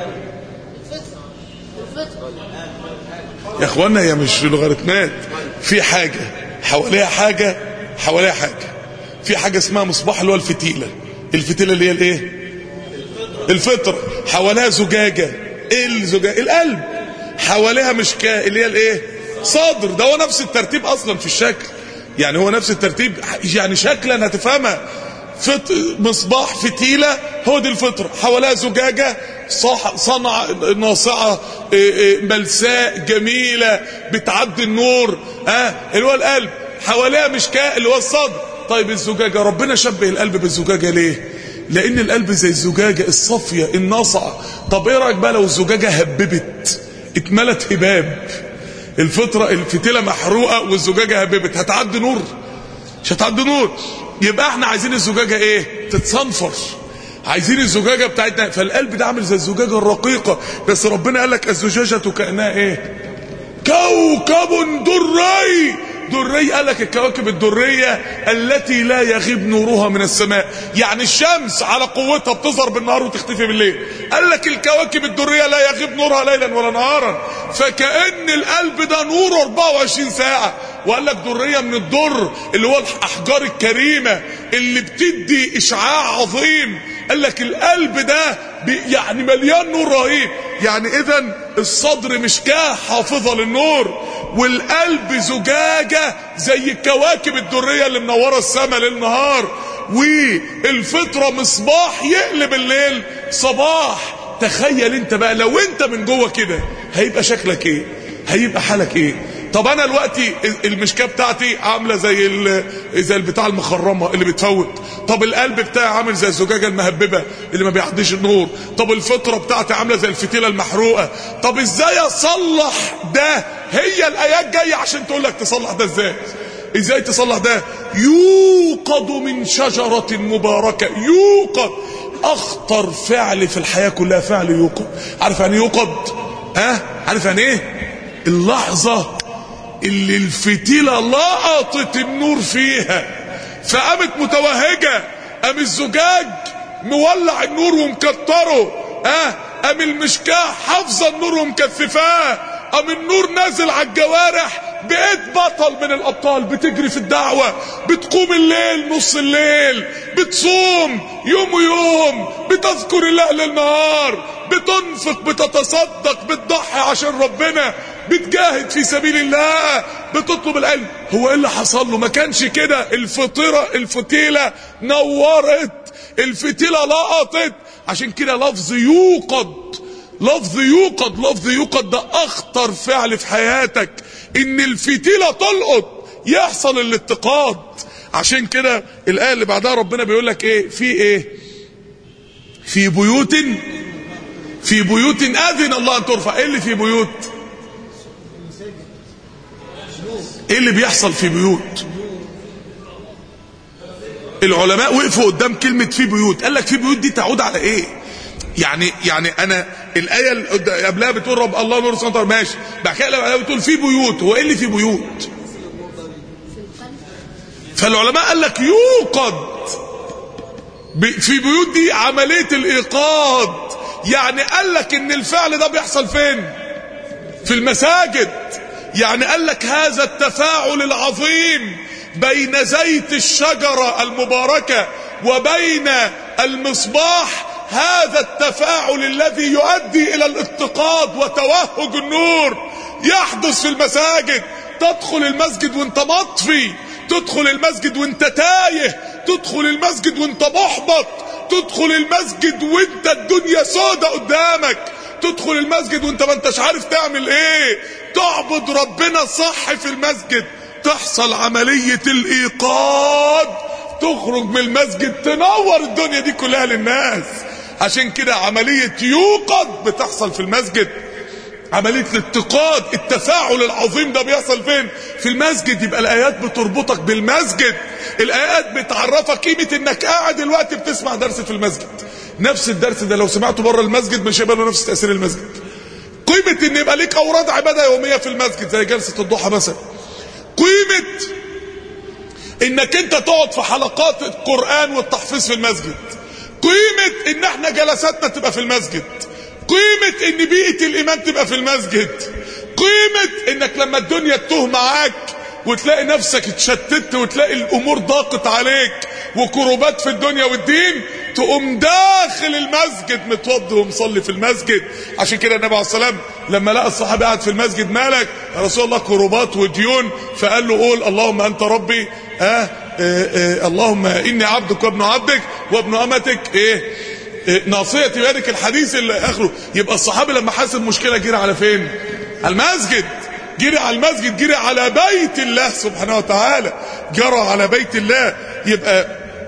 يا اخوانا هي مش لوغاريتمات في حاجة حواليها حاجة حواليها حاجة في حاجة اسمها مصباح اللي هو الفتيلة الفتيلة اللي هي الايه الفطرة حواليها زجاجة ايه الزجاجة القلب حواليها مشكاة اللي هي الايه صدر ده هو نفس الترتيب اصلا في الشكل يعني هو نفس الترتيب يعني شكلا هتفهمها فط... مصباح فتيلة هو دي الفطرة حواليها زجاجة صح... صنع ناصعة إيه إيه ملساء جميلة بتعدي النور ها اللي هو القلب حواليها مشكاة اللي هو الصدر طيب الزجاجة ربنا شبه القلب بالزجاجة ليه لان القلب زي الزجاجة الصافية الناصعة طب ايه رأيك بقى لو الزجاجة هببت اتملت هباب الفطرة الفتيلة محروقة والزجاجة هببت هتعدي نور مش هتعدي نور يبقى احنا عايزين الزجاجة ايه تتصنفر عايزين الزجاجة بتاعتنا فالقلب ده عامل زي الزجاجة الرقيقة بس ربنا قال لك الزجاجة كأنها ايه كوكب دري دري قال لك الكواكب الدرية التي لا يغيب نورها من السماء يعني الشمس على قوتها بتظهر بالنهار وتختفي بالليل قال لك الكواكب الدرية لا يغيب نورها ليلا ولا نهارا فكأن القلب ده نوره 24 ساعة وقال لك درية من الدر اللي هو الأحجار الكريمة اللي بتدي إشعاع عظيم قال لك القلب ده يعني مليان نور رهيب يعني إذا الصدر مشكاه حافظة للنور والقلب زجاجة زي الكواكب الدرية اللي منورة السماء للنهار والفطرة مصباح يقلب الليل صباح تخيل انت بقى لو انت من جوه كده هيبقى شكلك ايه هيبقى حالك ايه طب انا دلوقتي المشكاه بتاعتي عامله زي زي البتاع المخرمه اللي بتفوت طب القلب بتاعي عامل زي الزجاجه المهببه اللي ما بيعديش النور طب الفطره بتاعتي عامله زي الفتيله المحروقه طب ازاي اصلح ده هي الايات جايه عشان تقول لك تصلح ده ازاي ازاي تصلح ده يوقد من شجره مباركه يوقد اخطر فعل في الحياه كلها فعل يوقد عارف يعني يوقد ها عارف يعني ايه اللحظه اللي الفتيلة لقطت النور فيها فقامت متوهجة قام الزجاج مولع النور ومكتره اه قام المشكاة حافظة النور ومكثفاه قام النور نازل على الجوارح بقيت بطل من الابطال بتجري في الدعوة بتقوم الليل نص الليل بتصوم يوم ويوم بتذكر الله للنهار بتنفق بتتصدق بتضحي عشان ربنا بتجاهد في سبيل الله بتطلب العلم هو ايه اللي حصل له ما كانش كده الفطيرة الفتيلة نورت الفتيلة لقطت عشان كده لفظ يوقد لفظ يوقد لفظ يوقد ده اخطر فعل في حياتك ان الفتيلة تلقط يحصل الاتقاد عشان كده الآية اللي بعدها ربنا بيقول لك ايه في ايه في بيوت في بيوت اذن الله ان ترفع ايه اللي في بيوت ايه اللي بيحصل في بيوت العلماء وقفوا قدام كلمة في بيوت قال لك في بيوت دي تعود على ايه يعني يعني انا الايه اللي قد- قبلها بتقول رب الله نور السماوات والارض ماشي بعد كده الآية بتقول في بيوت هو ايه اللي في بيوت فالعلماء قال لك يوقد ب- في بيوت دي عمليه الايقاد يعني قال لك ان الفعل ده بيحصل فين في المساجد يعني قال لك هذا التفاعل العظيم بين زيت الشجرة المباركة وبين المصباح هذا التفاعل الذي يؤدي إلى الاتقاد وتوهج النور يحدث في المساجد تدخل المسجد وانت مطفي تدخل المسجد وانت تايه تدخل المسجد وانت محبط تدخل المسجد وانت الدنيا سودة قدامك تدخل المسجد وانت ما انتش عارف تعمل ايه تعبد ربنا صح في المسجد تحصل عملية الايقاد تخرج من المسجد تنور الدنيا دي كلها للناس عشان كده عملية يوقد بتحصل في المسجد عملية الاتقاد التفاعل العظيم ده بيحصل فين في المسجد يبقى الآيات بتربطك بالمسجد الآيات بتعرفك قيمة انك قاعد دلوقتي بتسمع درس في المسجد نفس الدرس ده لو سمعته بره المسجد مش هيبقى له نفس تأثير المسجد قيمة ان يبقى ليك اوراد عبادة يومية في المسجد زي جلسة الضحى مثلا قيمة انك انت تقعد في حلقات القرآن والتحفيظ في المسجد قيمة ان احنا جلساتنا تبقى في المسجد قيمة ان بيئة الايمان تبقى في المسجد قيمة انك لما الدنيا تتوه معاك وتلاقي نفسك اتشتت وتلاقي الامور ضاقت عليك وكروبات في الدنيا والدين تقوم داخل المسجد متوضي ومصلي في المسجد عشان كده النبي عليه الصلاه والسلام لما لقى الصحابي قاعد في المسجد مالك يا رسول الله كروبات وديون فقال له قول اللهم انت ربي آه آه آه اللهم اني عبدك وابن عبدك وابن امتك ايه إيه، ناصيتي بيدك الحديث اللي اخره يبقى الصحابي لما حس المشكله جري على فين على المسجد جري على المسجد جري على بيت الله سبحانه وتعالى جرى على بيت الله يبقى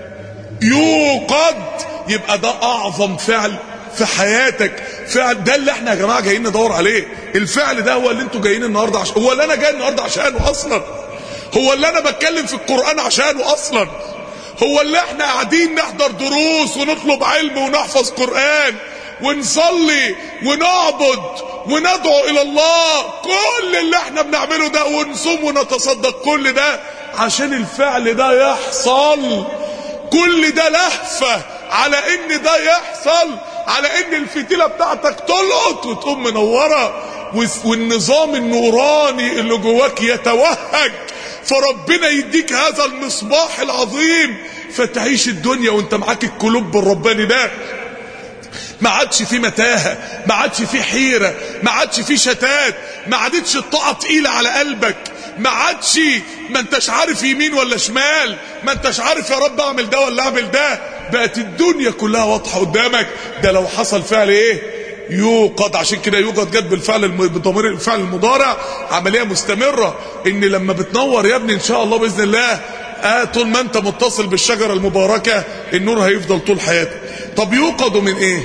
يوقد يبقى ده اعظم فعل في حياتك فعل ده اللي احنا يا جماعه جايين ندور عليه الفعل ده هو اللي انتوا جايين النهارده عشان هو اللي انا جاي النهارده عشانه اصلا هو اللي انا بتكلم في القران عشانه اصلا هو اللي احنا قاعدين نحضر دروس ونطلب علم ونحفظ قرآن ونصلي ونعبد وندعو الى الله كل اللي احنا بنعمله ده ونصوم ونتصدق كل ده عشان الفعل ده يحصل كل ده لهفة على ان ده يحصل على ان الفتيلة بتاعتك تلقط وتقوم منورة والنظام النوراني اللي جواك يتوهج فربنا يديك هذا المصباح العظيم فتعيش الدنيا وانت معاك القلوب الرباني ده ما عادش في متاهة ما عادش في حيرة ما عادش في شتات ما عادتش الطاقة تقيلة على قلبك ما عادش ما انتش عارف يمين ولا شمال ما انتش عارف يا رب اعمل ده ولا اعمل ده بقت الدنيا كلها واضحة قدامك ده لو حصل فعل ايه يوقد عشان كده يوقد جد بالفعل الم... بضمير الفعل المضارع عمليه مستمره ان لما بتنور يا ابني ان شاء الله باذن الله آه طول ما انت متصل بالشجره المباركه النور هيفضل طول حياتك طب يوقد من ايه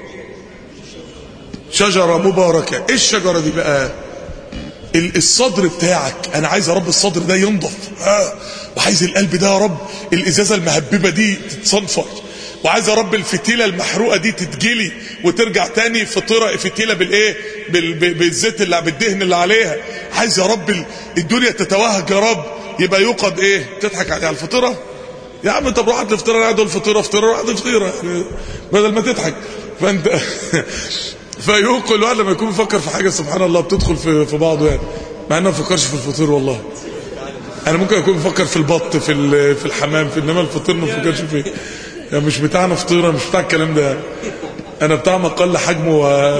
شجره مباركه ايه الشجره دي بقى الصدر بتاعك انا عايز يا رب الصدر ده ينضف آه. وعايز القلب ده يا رب الازازه المهببه دي تتصنفر وعايز يا رب الفتيلة المحروقة دي تتجلي وترجع تاني فطيرة فتيلة بالايه بال... بالزيت اللي بالدهن اللي عليها عايز يا رب الدنيا تتوهج يا رب يبقى يوقد ايه تضحك على الفطيرة يا عم طب روح الفطيرة قاعد الفطيرة فطيرة روح الفطيرة يعني بدل ما تضحك فانت فيوقد الواحد لما يكون بيفكر في حاجة سبحان الله بتدخل في, في بعضه يعني مع انه ما بفكرش في الفطير والله انا ممكن اكون بفكر في البط في في الحمام في انما الفطير ما بفكرش فيه يعني مش بتاعنا فطيره مش بتاع الكلام ده انا بتاع مقل حجمه و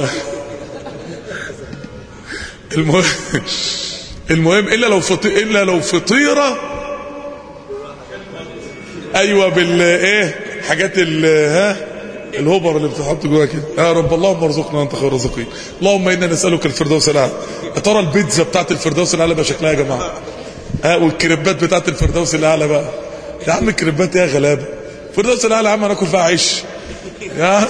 المهم المهم الا لو فطيره الا لو فطيره ايوه بال ايه حاجات ال ها الهوبر اللي بتحط جواها كده يا رب اللهم ارزقنا انت خير الرازقين اللهم انا نسالك الفردوس الاعلى يا ترى البيتزا بتاعت الفردوس الاعلى بقى شكلها يا جماعه ها والكريبات بتاعت الفردوس الاعلى بقى يا عم الكريبات يا غلابه فردوس الاعلى يا عم هناكل فيها عيش يا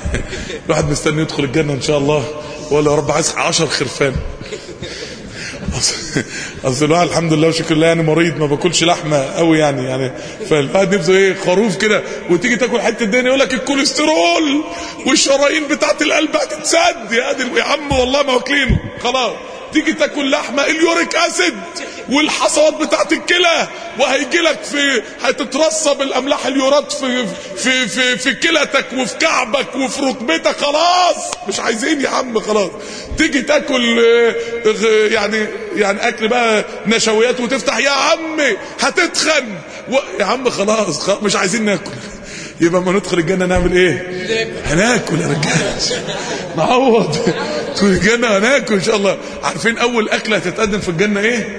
الواحد مستني يدخل الجنه ان شاء الله ولا يا رب عايز 10 خرفان اصل اصل الواحد الحمد لله وشكر الله يعني مريض ما باكلش لحمه قوي يعني يعني فالواحد نفسه ايه خروف كده وتيجي تاكل حته دهن يقول لك الكوليسترول والشرايين بتاعت القلب هتتسد يا دي يا عم والله ما واكلينه خلاص تيجي تاكل لحمه اليوريك اسيد والحصوات بتاعت الكلى وهيجي لك في هتترسب الاملاح اليورات في في في في كلتك وفي كعبك وفي ركبتك خلاص مش عايزين يا عم خلاص تيجي تاكل آه، غ- يعني يعني اكل بقى نشويات وتفتح يا عم هتتخن و... يا عم خلاص, خلاص مش عايزين ناكل يبقى ما ندخل الجنه نعمل ايه هناكل يا رجاله نعوض في الجنه هناكل ان شاء الله عارفين اول اكله هتتقدم في الجنه ايه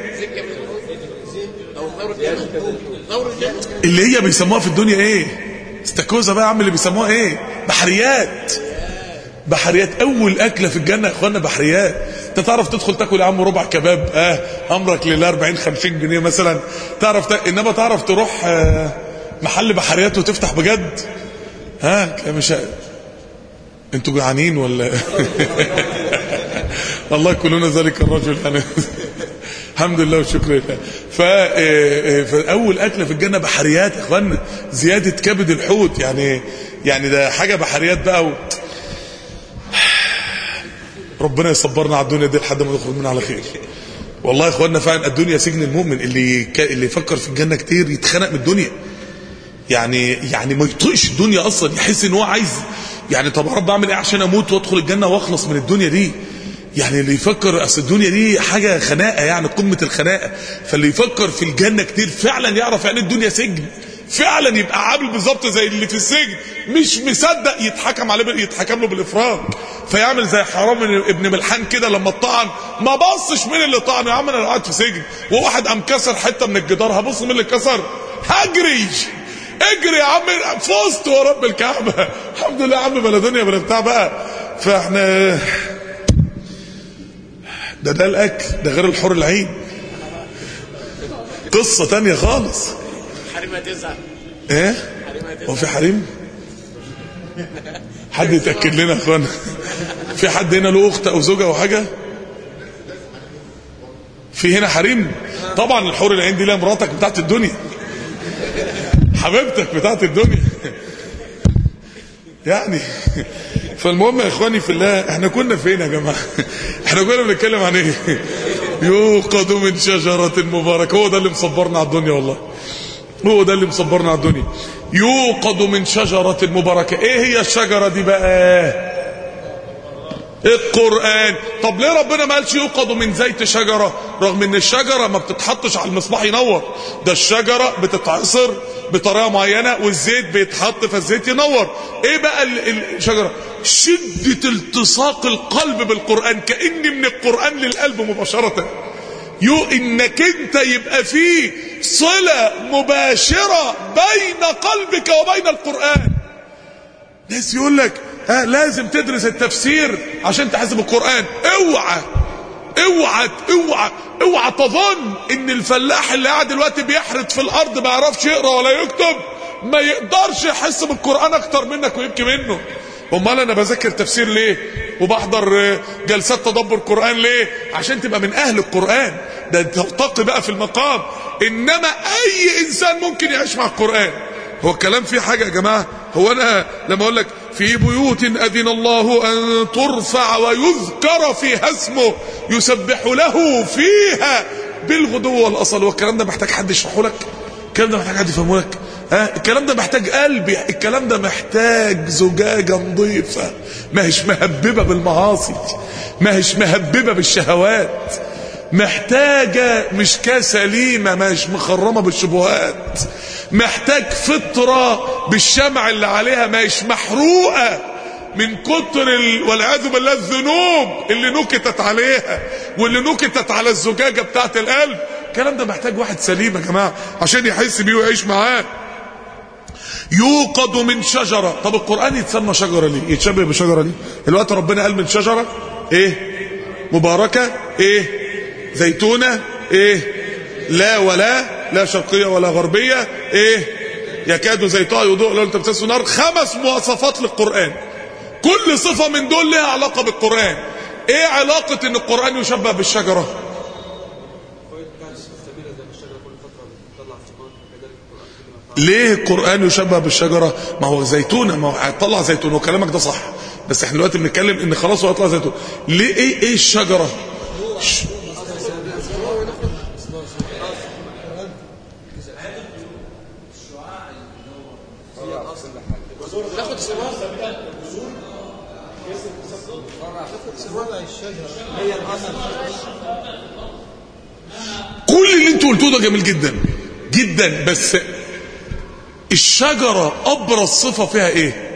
اللي هي بيسموها في الدنيا ايه استاكوزا بقى يا عم اللي بيسموها ايه بحريات بحريات اول اكله في الجنه يا اخوانا بحريات انت تعرف تدخل تاكل يا عم ربع كباب اه امرك لله 40 50 جنيه مثلا تعرف ت... انما تعرف تروح آه محل بحريات وتفتح بجد ها كده مش ه- انتوا جعانين ولا الله يكونون ذلك الرجل يعني الحمد لله والشكر لله ف فاول اكله في الجنه بحريات يا اخوانا زياده كبد الحوت يعني يعني ده حاجه بحريات بقى و... ربنا يصبرنا على الدنيا دي لحد ما نخرج منها على خير والله يا اخوانا فعلا الدنيا سجن المؤمن اللي ك... اللي يفكر في الجنه كتير يتخنق من الدنيا يعني يعني ما يطيقش الدنيا اصلا يحس ان هو عايز يعني طب يا رب اعمل ايه عشان اموت وادخل الجنه واخلص من الدنيا دي يعني اللي يفكر اصل الدنيا دي حاجه خناقه يعني قمه الخناقه فاللي يفكر في الجنه كتير فعلا يعرف يعني الدنيا سجن فعلا يبقى عامل بالظبط زي اللي في السجن مش مصدق يتحكم عليه بال- يتحكم له بالافراج فيعمل زي حرام ابن ملحان كده لما اتطعن ما بصش مين اللي طعن يا عم انا قاعد في سجن وواحد قام كسر حته من الجدار هبص مين اللي كسر هجري اجري يا عم فزت ورا رب الكعبه الحمد لله يا عم بلا دنيا بلا بتاع بقى فاحنا ده ده الاكل ده غير الحور العين قصه تانية خالص حريمة تزعل ايه هو في حريم حد يتاكد لنا يا اخوانا في حد هنا له اخت او زوجه او حاجه في هنا حريم طبعا الحور العين دي لها مراتك بتاعت الدنيا حبيبتك بتاعت الدنيا يعني فالمهم يا اخواني في الله احنا كنا فين يا جماعه احنا كنا بنتكلم عن ايه يوقد من شجره مباركه هو ده اللي مصبرنا على الدنيا والله هو ده اللي مصبرنا على الدنيا يوقد من شجرة مباركة ايه هي الشجرة دي بقى القرآن طب ليه ربنا ما قالش يوقد من زيت شجرة رغم ان الشجرة ما بتتحطش على المصباح ينور ده الشجرة بتتعصر بطريقة معينة والزيت بيتحط فالزيت ينور ايه بقى ال- الشجرة شدة التصاق القلب بالقرآن كأن من القرآن للقلب مباشرة يو انك انت يبقى فيه صلة مباشرة بين قلبك وبين القرآن ناس يقول لك ها لازم تدرس التفسير عشان تحسب القرآن اوعى اوعى اوعى اوعى تظن ان الفلاح اللي قاعد دلوقتي بيحرث في الارض ما يعرفش يقرا ولا يكتب ما يقدرش يحس بالقرآن اكتر منك ويبكي منه امال انا بذاكر تفسير ليه وبحضر آه، جلسات تدبر قرآن ليه عشان تبقى من اهل القرآن ده ترتقي بقى في المقام انما اي انسان ممكن يعيش مع القرآن هو الكلام فيه حاجة يا جماعة هو انا لما اقول لك في بيوت اذن الله ان ترفع ويذكر فيها اسمه يسبح له فيها بالغدو والاصل والكلام ده محتاج حد يشرحه لك الكلام ده محتاج حد يفهمه لك ها الكلام ده محتاج قلب الكلام ده محتاج زجاجة نظيفة ما هيش مهببة بالمعاصي ما هيش مهببة بالشهوات محتاجة مشكاة سليمة مش مخرمة بالشبهات محتاج فطرة بالشمع اللي عليها مش محروقة من كتر ال... والعياذ بالله الذنوب اللي نكتت عليها واللي نكتت على الزجاجة بتاعت القلب الكلام ده محتاج واحد سليم يا جماعة عشان يحس بيه ويعيش معاه يوقد من شجرة طب القرآن يتسمى شجرة ليه يتشبه بشجرة ليه الوقت ربنا قال من شجرة ايه مباركة ايه زيتونة ايه لا ولا لا شرقية ولا غربية ايه يكاد زيتها يضوء لو انت بتسوي نار خمس مواصفات للقرآن كل صفة من دول لها علاقة بالقرآن ايه علاقة ان القرآن يشبه بالشجرة ليه القرآن يشبه بالشجرة ما هو زيتونة ما هو هيطلع زيتون وكلامك ده صح بس احنا دلوقتي بنتكلم ان خلاص هو هيطلع زيتون ليه ايه ايه الشجرة ش... كل اللي انتوا قلتوه ده جميل جدا جدا بس الشجرة ابرز صفة فيها ايه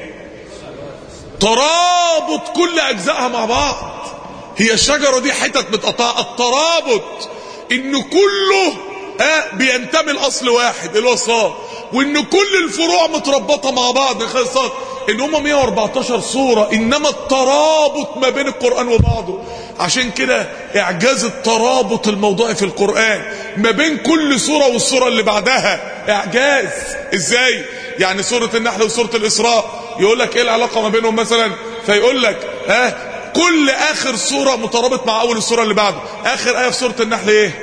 ترابط كل اجزائها مع بعض هي الشجرة دي حتت متقطعة الترابط ان كله آه بينتمي لاصل واحد اللي هو الصاد وان كل الفروع متربطة مع بعض من خلال الصاد ان هم 114 صورة انما الترابط ما بين القرآن وبعضه عشان كده اعجاز الترابط الموضوعي في القرآن ما بين كل صورة والصورة اللي بعدها اعجاز ازاي يعني سورة النحل وسورة الاسراء يقول لك ايه العلاقة ما بينهم مثلا فيقول لك ها آه كل اخر صورة مترابط مع اول الصورة اللي بعده اخر ايه في سورة النحل ايه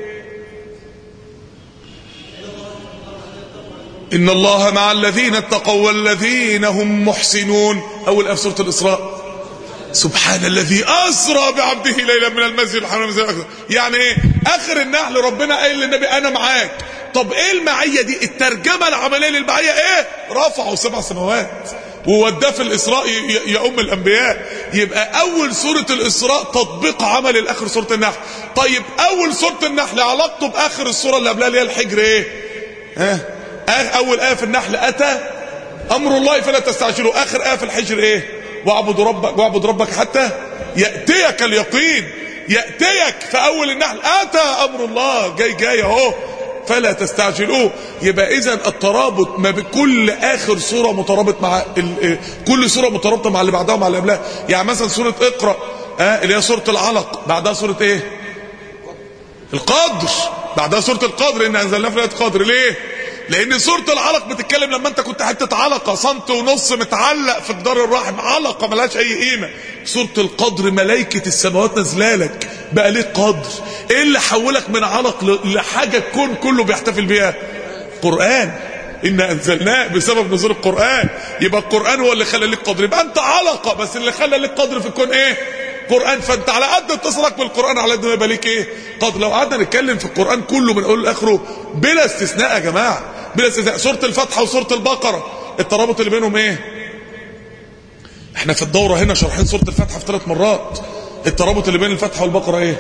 إن الله مع الذين اتقوا والذين هم محسنون أول آية في سورة الإسراء سبحان الذي أسرى بعبده ليلا من المسجد الحرام المسجد الأقصى يعني إيه آخر النحل ربنا قال للنبي أنا معاك طب إيه المعية دي الترجمة العملية للمعية إيه رفعوا سبع سماوات ووداه في الإسراء يا أم الأنبياء يبقى أول سورة الإسراء تطبيق عمل الآخر سورة النحل طيب أول سورة النحل علاقته بآخر السورة اللي قبلها اللي هي الحجر إيه ها اول ايه في النحل اتى امر الله فلا تستعجلوا اخر ايه في الحجر ايه واعبد ربك واعبد ربك حتى ياتيك اليقين ياتيك في اول النحل اتى امر الله جاي جاي اهو فلا تستعجلوه يبقى اذا الترابط ما بكل اخر سوره مترابط مع ال... كل سوره مترابطه مع اللي بعدها ومع اللي قبلها يعني مثلا سوره اقرا آه اللي هي سوره العلق بعدها سوره ايه القدر بعدها سوره القدر ان انزلنا في ليله القدر ليه لان سورة العلق بتتكلم لما انت كنت حتة علقة سنت ونص متعلق في جدار الرحم علقة ملهاش اي قيمة سورة القدر ملائكة السماوات نزلالك بقى ليه قدر ايه اللي حولك من علق لحاجة الكون كله بيحتفل بيها قرآن إن أنزلناه بسبب نزول القرآن يبقى القرآن هو اللي خلى لك قدر يبقى أنت علقة بس اللي خلى لك قدر في الكون إيه قرآن فأنت على قد اتصلك بالقرآن على قد ما يبقى ليك إيه قدر لو قعدنا نتكلم في القرآن كله من أوله لآخره بلا استثناء يا جماعة بلا استثناء سورة الفتحة وسورة البقرة الترابط اللي بينهم إيه احنا في الدورة هنا شرحين سورة الفتحة في ثلاث مرات الترابط اللي بين الفتحة والبقرة إيه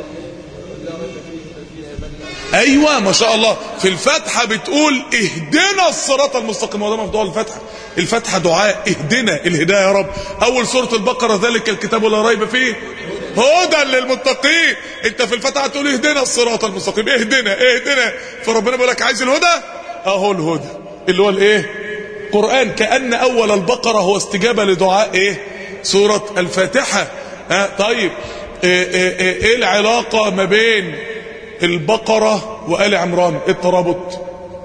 ايوه ما شاء الله في الفتحة بتقول اهدنا الصراط المستقيم وده مفضوع الفتحة الفتحة دعاء اهدنا الهداية يا رب اول سورة البقرة ذلك الكتاب لا ريب فيه هدى للمتقين انت في الفتحة تقول اهدنا الصراط المستقيم اهدنا اهدنا فربنا بيقول لك عايز الهدى اهو الهدى اللي هو الايه قرآن كأن اول البقرة هو استجابة لدعاء ايه سورة الفاتحة اه طيب ايه, ايه, ايه, ايه العلاقة ما بين البقرة وآل عمران ايه الترابط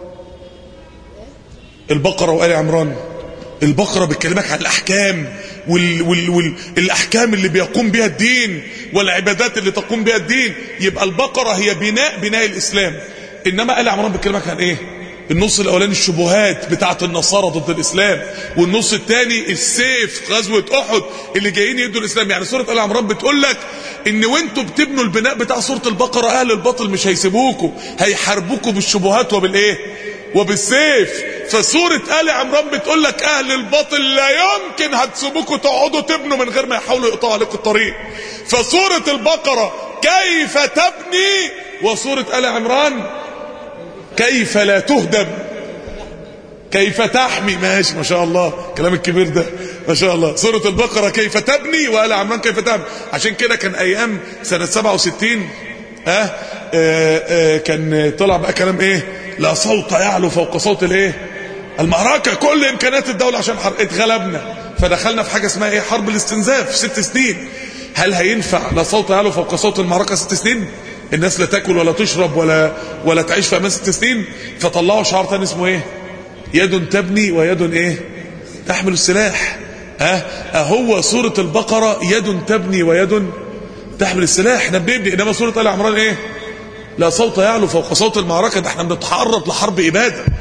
البقرة وآل عمران البقرة بتكلمك عن الأحكام وال وال وال الأحكام اللي بيقوم بها الدين والعبادات اللي تقوم بها الدين يبقى البقرة هي بناء بناء الإسلام إنما آل عمران بتكلمك عن إيه النص الاولاني الشبهات بتاعه النصارى ضد الاسلام والنص الثاني السيف غزوه احد اللي جايين يدوا الاسلام يعني سوره ال عمران بتقول لك ان وانتوا بتبنوا البناء بتاع سوره البقره اهل الباطل مش هيسيبوكوا هيحاربوكوا بالشبهات وبالايه وبالسيف فسوره ال عمران بتقول لك اهل الباطل لا يمكن هتسيبوكوا تقعدوا تبنوا من غير ما يحاولوا يقطعوا عليكم الطريق فسوره البقره كيف تبني وسوره ال عمران كيف لا تهدم كيف تحمي ماشي ما شاء الله كلام الكبير ده ما شاء الله سورة البقرة كيف تبني وآل عمران كيف تبني عشان كده كان أيام سنة 67 اه, آه, آه كان طلع بقى كلام ايه لا صوت يعلو فوق صوت الايه المعركة كل امكانيات الدولة عشان حرب اتغلبنا فدخلنا في حاجة اسمها ايه حرب الاستنزاف ست سنين هل هينفع لا صوت يعلو فوق صوت المعركة ست سنين الناس لا تاكل ولا تشرب ولا ولا تعيش في امان ست سنين فطلعوا شعار تاني اسمه ايه يد تبني ويد ايه تحمل السلاح ها أه؟ هو سورة البقرة يد تبني ويد تحمل السلاح احنا بنبني انما سورة ال عمران ايه لا صوت يعلو فوق صوت المعركة ده احنا بنتعرض لحرب ابادة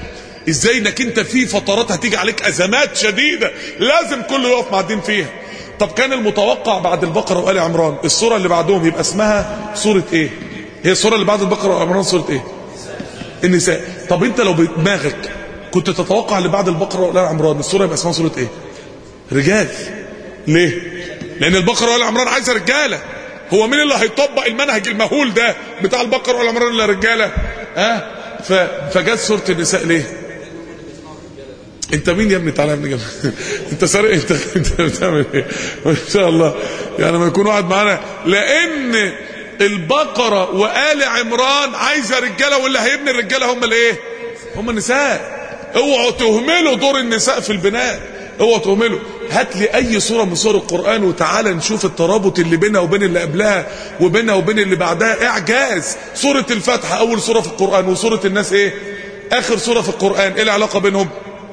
ازاي انك انت في فترات هتيجي عليك ازمات شديدة لازم كله يقف مع الدين فيها طب كان المتوقع بعد البقرة وآل عمران السورة اللي بعدهم يبقى اسمها سورة ايه هي السورة اللي بعد البقرة وآل عمران سورة ايه النساء طب انت لو بدماغك كنت تتوقع اللي بعد البقرة وآل عمران السورة يبقى اسمها سورة ايه رجال ليه لان البقرة وآل عمران عايزة رجالة هو مين اللي هيطبق المنهج المهول ده بتاع البقرة وآل عمران الا رجالة ها ف... فجت سورة النساء ليه انت مين يا ابني تعالى يا ابني جنب انت سارق انت انت بتعمل ايه ما شاء الله يعني ما يكون واحد معانا لان البقره وآل عمران عايزه رجاله واللي هيبني الرجاله هم الايه هم النساء اوعوا تهملوا دور النساء في البناء اوعوا تهملوا هات لي اي سوره من سور القران وتعالى نشوف الترابط اللي بينها وبين اللي قبلها وبينها وبين اللي بعدها اعجاز سوره الفاتحه اول سوره في القران وسوره الناس ايه اخر سوره في القران ايه العلاقه بينهم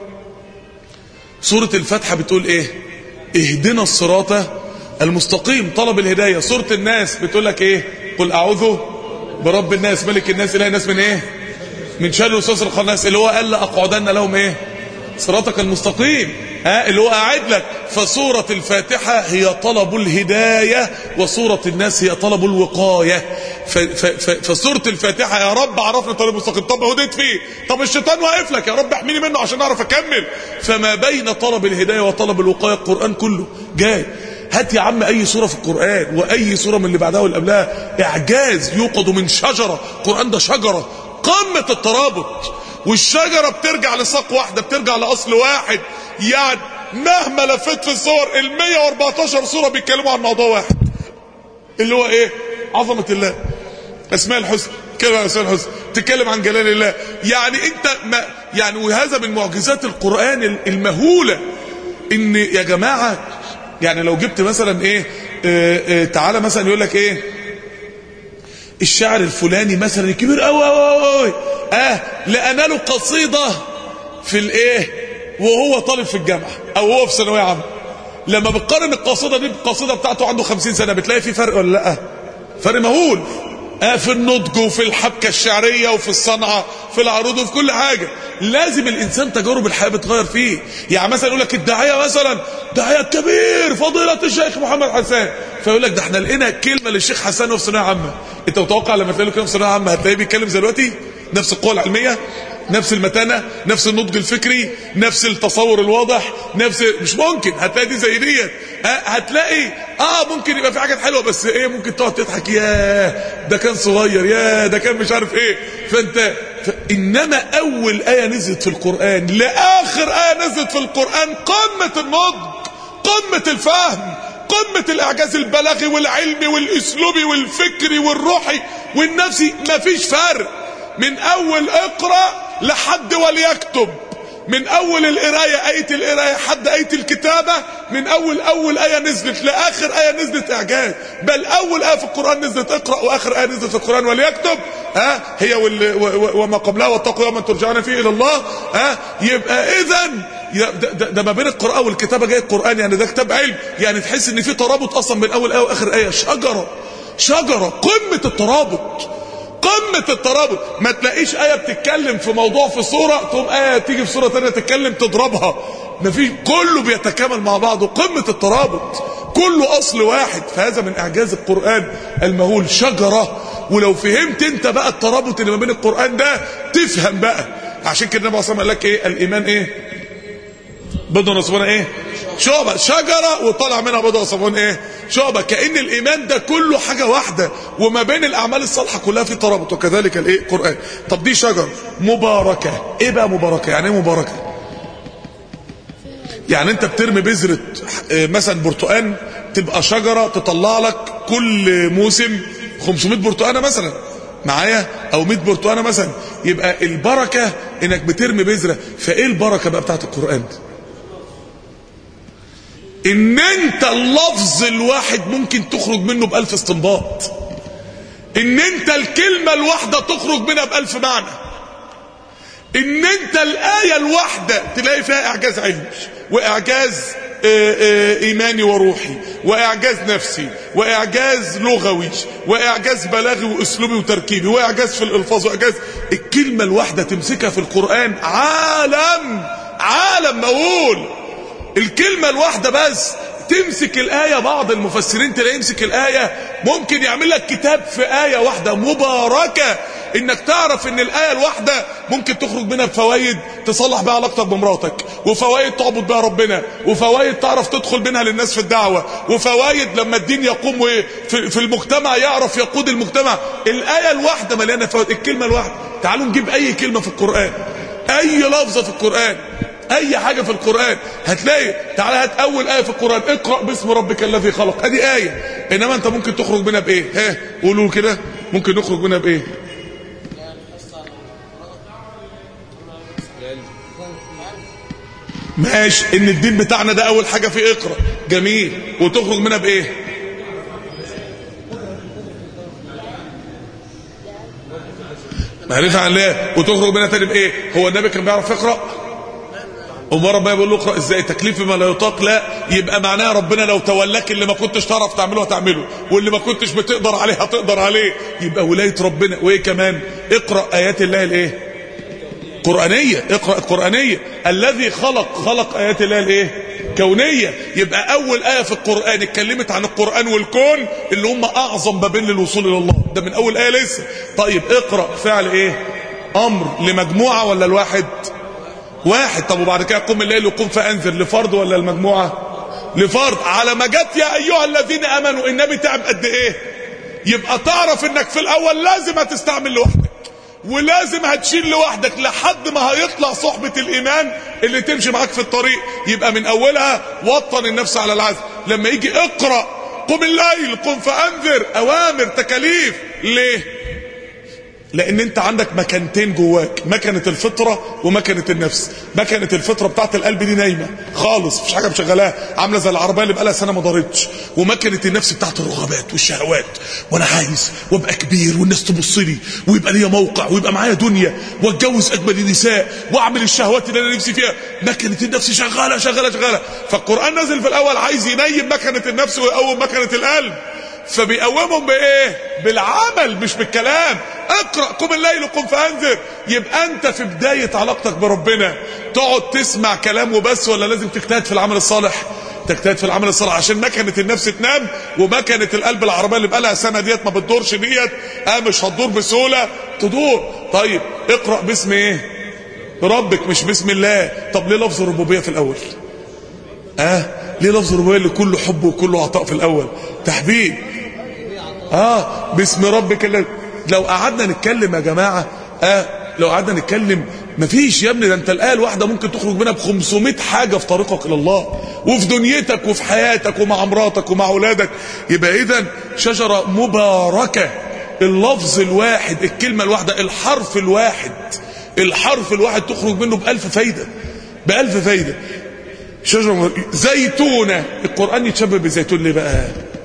سورة الفاتحة بتقول ايه اهدنا الصراط المستقيم طلب الهداية سورة الناس بتقول لك ايه قل اعوذ برب الناس ملك الناس اله الناس من ايه من شر الوسواس الخناس اللي هو قال لاقعدن لهم ايه صراطك المستقيم ها اللي هو قاعد لك فسورة الفاتحة هي طلب الهداية وسورة الناس هي طلب الوقاية ف ف ف فسورة الفاتحة يا رب عرفنا طريق المستقيم طب هديت فيه طب الشيطان واقف لك يا رب احميني منه عشان اعرف اكمل فما بين طلب الهداية وطلب الوقاية القرآن كله جاي هات يا عم اي سورة في القرآن واي سورة من اللي بعدها واللي قبلها اعجاز يوقد من شجرة القرآن ده شجرة قمة الترابط والشجرة بترجع لساق واحدة بترجع لأصل واحد يعني مهما لفت في الصور ال 114 صورة بيتكلموا عن موضوع واحد اللي هو ايه عظمة الله اسماء الحسنى كلمة عن اسماء الحسنى تتكلم عن جلال الله يعني انت ما يعني وهذا من معجزات القرآن المهولة ان يا جماعة يعني لو جبت مثلا ايه اه اه تعالى مثلا يقول لك ايه الشاعر الفلاني مثلا الكبير قوي قوي قوي اه لقنا له قصيده في الايه وهو طالب في الجامعه او هو في ثانويه عامه لما بتقارن القصيده دي بالقصيده بتاعته عنده 50 سنه بتلاقي في فرق ولا لا فرق مهول آه في النضج وفي الحبكه الشعريه وفي الصنعه في العروض وفي كل حاجه لازم الانسان تجارب الحياه بتغير فيه يعني مثلا يقول لك الداعيه مثلا داعيه كبير فضيله الشيخ محمد حسان فيقول لك ده احنا لقينا كلمه للشيخ حسان وهو في ثانويه عامه انت متوقع لما تلاقي له كلمه في ثانويه عامه هتلاقيه بيتكلم زي دلوقتي نفس القوه العلميه نفس المتانه نفس النضج الفكري نفس التصور الواضح نفس مش ممكن هتلاقي دي زي ديت هتلاقي اه ممكن يبقى في حاجات حلوه بس ايه ممكن تقعد تضحك ياه ده كان صغير ياه ده كان مش عارف ايه فانت ف... انما اول ايه نزلت في القران لاخر ايه نزلت في القران قمه النضج قمه الفهم قمة الإعجاز البلاغي والعلمي والأسلوبي والفكري والروحي والنفسي مفيش فرق من أول اقرأ لحد وليكتب من أول القراية آية القراية حد آية الكتابة من أول أول آية نزلت لآخر آية نزلت إعجاز بل أول آية في القرآن نزلت اقرأ وآخر آية نزلت في القرآن وليكتب ها هي وال و وما قبلها واتقوا يوما ترجعون فيه إلى الله ها يبقى إذا ده, ده, ده ما بين القراءة والكتابة جاي القرآن يعني ده كتاب علم يعني تحس إن في ترابط أصلا من أول آية وآخر آية شجرة شجرة قمة الترابط قمة الترابط ما تلاقيش آية بتتكلم في موضوع في صورة تقوم آية تيجي في صورة تانية تتكلم تضربها مفيش كله بيتكامل مع بعضه قمة الترابط كله أصل واحد فهذا من إعجاز القرآن المهول شجرة ولو فهمت انت بقى الترابط اللي ما بين القرآن ده تفهم بقى عشان كده النبي صلى الله عليه وسلم قال لك ايه الإيمان ايه بضع وصفون ايه شعبة شجرة وطلع منها بضع وصفون ايه شعبة كأن الإيمان ده كله حاجة واحدة وما بين الأعمال الصالحة كلها في ترابط وكذلك الايه القرآن طب دي شجرة مباركة ايه بقى مباركة يعني ايه مباركة يعني انت بترمي بذرة مثلا برتقان تبقى شجرة تطلع لك كل موسم 500 برتقانة مثلا معايا او 100 برتقانة مثلا يبقى البركة انك بترمي بذرة فايه البركة بقى بتاعت القرآن ان انت اللفظ الواحد ممكن تخرج منه بألف استنباط ان انت الكلمة الواحدة تخرج منها بألف معنى ان انت الآية الواحدة تلاقي فيها اعجاز علمي واعجاز آه، آه، ايماني وروحي واعجاز نفسي واعجاز لغوي واعجاز بلاغي واسلوبي وتركيبي واعجاز في الالفاظ واعجاز الكلمه الواحده تمسكها في القران عالم عالم مقول الكلمه الواحده بس تمسك الآية بعض المفسرين تلاقي يمسك الآية ممكن يعمل لك كتاب في آية واحدة مباركة انك تعرف ان الآية الواحدة ممكن تخرج منها بفوائد تصلح بها علاقتك بمراتك وفوائد تعبد بها ربنا وفوائد تعرف تدخل منها للناس في الدعوة وفوائد لما الدين يقوم في في المجتمع يعرف يقود المجتمع الآية الواحدة مليانة فوائد الكلمة الواحدة تعالوا نجيب أي كلمة في القرآن أي لفظة في القرآن اي حاجة في القرآن هتلاقي تعالى هات اول آية في القرآن اقرأ باسم ربك الذي خلق ادي آية انما انت ممكن تخرج منها بايه ها قولوا كده ممكن نخرج منها بايه ماشي ان الدين بتاعنا ده اول حاجة فيه اقرأ جميل وتخرج منها بايه معرفة عن الله وتخرج منها تاني بايه هو النبي كان بيعرف يقرأ ومره بقى بيقول له اقرا ازاي تكليف ما لا يطاق لا يبقى معناها ربنا لو تولاك اللي ما كنتش تعرف تعمله هتعمله واللي ما كنتش بتقدر عليه هتقدر عليه يبقى ولايه ربنا وايه كمان اقرا ايات الله الايه قرانيه اقرا القرانيه الذي خلق خلق ايات الله الايه كونيه يبقى اول ايه في القران اتكلمت عن القران والكون اللي هم اعظم بابين للوصول الى الله ده من اول ايه لسه طيب اقرا فعل ايه امر لمجموعه ولا الواحد واحد طب وبعد كده قم الليل وقم فانذر لفرد ولا المجموعه لفرد على ما جت يا ايها الذين امنوا النبي تعب قد ايه يبقى تعرف انك في الاول لازم هتستعمل لوحدك ولازم هتشيل لوحدك لحد ما هيطلع صحبة الايمان اللي تمشي معاك في الطريق يبقى من اولها وطن النفس على العزم لما يجي اقرأ قم الليل قم فانذر اوامر تكاليف ليه لان انت عندك مكانتين جواك مكنه الفطره ومكنه النفس مكنه الفطره بتاعت القلب دي نايمه خالص مفيش حاجه مشغلاها عامله زي العربيه اللي بقالها سنه ما دارتش ومكنه النفس بتاعت الرغبات والشهوات وانا عايز وابقى كبير والناس تبص لي ويبقى ليا موقع ويبقى معايا دنيا واتجوز اجمل النساء واعمل الشهوات اللي انا نفسي فيها مكنه النفس شغاله شغاله شغاله فالقران نزل في الاول عايز ينيم مكنه النفس ويقوم مكنه القلب فبيقومهم بايه بالعمل مش بالكلام اقرأ قم الليل وقم فانذر يبقى انت في بداية علاقتك بربنا تقعد تسمع كلام وبس ولا لازم تجتهد في العمل الصالح تجتهد في العمل الصالح عشان مكنة النفس تنام ومكنة القلب العربية اللي بقالها سنة ديت ما بتدورش ديت اه مش هتدور بسهولة تدور طيب اقرأ باسم ايه ربك مش باسم الله طب ليه لفظ الربوبية في الاول اه ليه لفظ الربوبية اللي كله حب وكله عطاء في الاول تحبيب اه باسم ربك اللي لو قعدنا نتكلم يا جماعة اه لو قعدنا نتكلم مفيش يا ابني ده انت الآية الواحدة ممكن تخرج منها ب 500 حاجة في طريقك إلى الله وفي دنيتك وفي حياتك ومع مراتك ومع أولادك يبقى إذا شجرة مباركة اللفظ الواحد الكلمة الواحدة الحرف الواحد الحرف الواحد تخرج منه بألف فايدة بألف فايدة شجرة زيتونة القرآن يتشبه بزيتون ليه بقى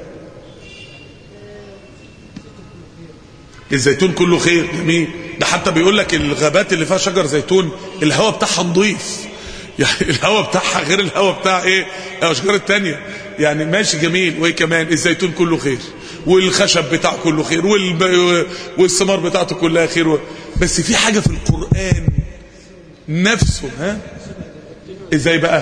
الزيتون كله خير جميل ده حتى بيقول لك الغابات اللي فيها شجر زيتون الهواء بتاعها نظيف يعني الهواء بتاعها غير الهواء بتاع ايه الاشجار التانية يعني ماشي جميل وايه كمان الزيتون كله خير والخشب بتاعه كله خير والب... والثمار بتاعته كلها خير و... بس في حاجة في القرآن نفسه ها ازاي بقى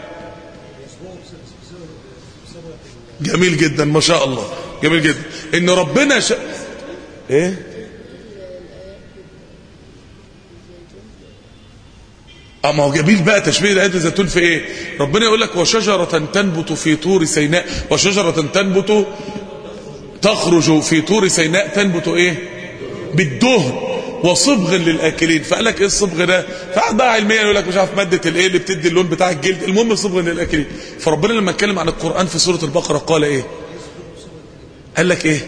جميل جدا ما شاء الله جميل جدا ان ربنا ش... ايه اما هو جميل بقى تشبيه الايه الزيتون في ايه ربنا يقول لك وشجره تنبت في طور سيناء وشجره تنبت تخرج في طور سيناء تنبت ايه بالدهن وصبغ للاكلين فقال لك ايه الصبغ ده فقعد بقى علميا يقول لك مش عارف ماده الايه اللي بتدي اللون بتاع الجلد المهم صبغ للاكلين فربنا لما اتكلم عن القران في سوره البقره قال ايه قال لك ايه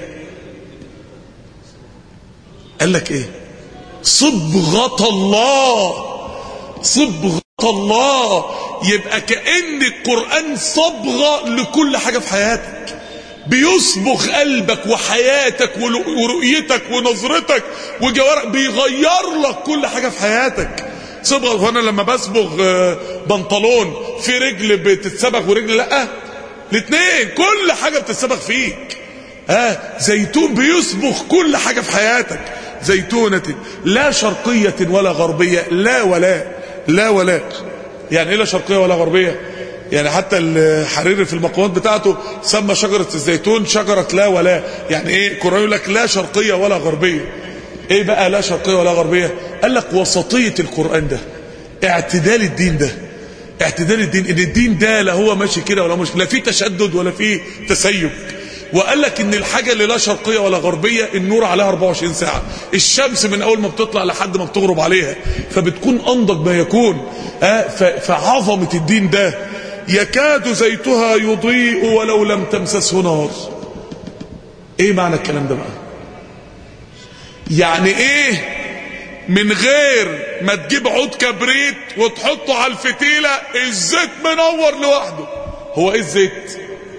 قال لك ايه صبغة الله صبغة الله يبقى كأن القرآن صبغة لكل حاجة في حياتك بيصبغ قلبك وحياتك ورؤيتك ونظرتك وجوارك بيغير لك كل حاجة في حياتك صبغه وانا لما بصبغ آه، بنطلون في رجل بتتصبغ ورجل لا الاثنين كل حاجه بتتصبغ فيك ها زيتون بيصبغ كل حاجه في حياتك زيتونه لا شرقيه ولا غربيه لا ولا لا ولا يعني ايه لا شرقيه ولا غربيه يعني حتى الحريري في المقامات بتاعته سمى شجرة الزيتون شجرة لا ولا يعني ايه القرآن يقول لك لا شرقية ولا غربية ايه بقى لا شرقية ولا غربية قال لك وسطية القرآن ده اعتدال الدين ده اعتدال الدين ان الدين ده لا هو ماشي كده ولا مش لا فيه تشدد ولا فيه تسيب وقال لك ان الحاجة اللي لا شرقية ولا غربية النور عليها 24 ساعة الشمس من اول ما بتطلع لحد ما بتغرب عليها فبتكون انضج ما يكون آه ف- فعظمة الدين ده يكاد زيتها يضيء ولو لم تمسسه نار ايه معنى الكلام ده بقى يعني ايه من غير ما تجيب عود كبريت وتحطه على الفتيلة الزيت منور لوحده هو ايه الزيت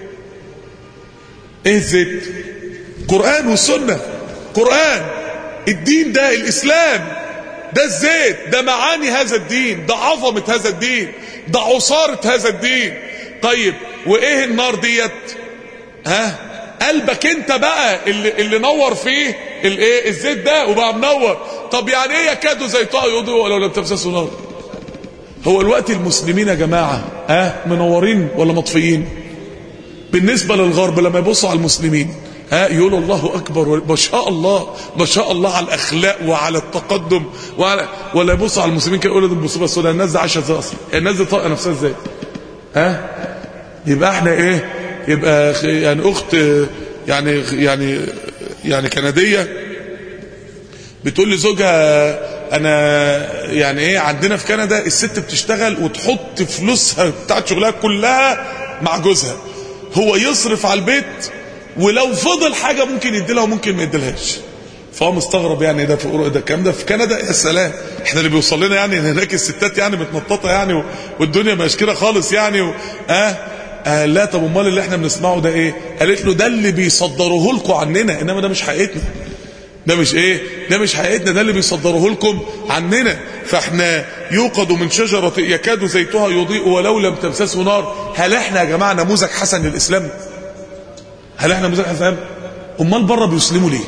ايه الزيت قرآن والسنة قرآن الدين ده الاسلام ده الزيت ده معاني هذا الدين ده عظمة هذا الدين ده عصارة هذا الدين طيب وايه النار ديت ها قلبك انت بقى اللي, اللي نور فيه الايه الزيت ده وبقى منور طب يعني ايه يكاد زيتها يضيء ولو لم تمسسه نار هو الوقت المسلمين يا جماعة ها منورين ولا مطفيين بالنسبة للغرب لما يبصوا على المسلمين ها يقولوا الله اكبر ما شاء الله ما شاء الله على الاخلاق وعلى التقدم وعلى ولا يبصوا على المسلمين كده يقولوا دول المصيبه السوداء الناس دي عايشه ازاي اصلا الناس دي طاقه نفسها ازاي ها يبقى احنا ايه يبقى خ- يعني اخت يعني يعني يعني كنديه بتقول لي زوجها انا يعني ايه عندنا في كندا الست بتشتغل وتحط فلوسها بتاعت شغلها كلها مع جوزها هو يصرف على البيت ولو فضل حاجه ممكن يديلها وممكن ما يديلهاش فهو مستغرب يعني ده في أورو- ده الكلام ده في كندا يا سلام احنا اللي بيوصل لنا يعني ان هناك الستات يعني متنططه يعني و- والدنيا مش كده خالص يعني و... آه آه لا طب امال اللي احنا بنسمعه ده ايه قالت له ده اللي بيصدروه لكم عننا انما ده مش حقيقتنا ده مش ايه ده مش حقيقتنا ده اللي بيصدروه لكم عننا فاحنا يوقد من شجرة يكاد زيتها يضيء ولو لم تمسسه نار هل احنا يا جماعة نموذج حسن للإسلام هل احنا نموذج حسن للإسلام امال بره بيسلموا ليه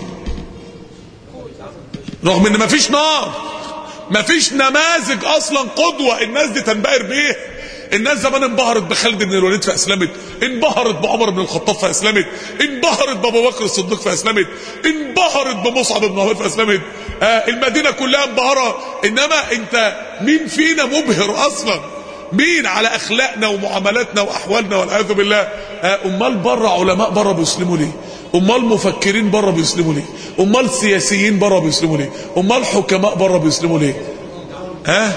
رغم ان مفيش نار مفيش نماذج اصلا قدوة الناس دي تنبهر بيه الناس زمان انبهرت بخالد بن الوليد فاسلمت انبهرت بعمر بن الخطاب فاسلمت انبهرت بابو بكر الصديق فاسلمت انبهرت بمصعب بن عمير فاسلمت آه المدينه كلها انبهره انما انت مين فينا مبهر اصلا مين على اخلاقنا ومعاملاتنا واحوالنا والعياذ بالله آه امال بره علماء بره بيسلموا ليه امال مفكرين بره بيسلموا ليه امال سياسيين بره بيسلموا ليه امال حكماء بره بيسلموا ليه ها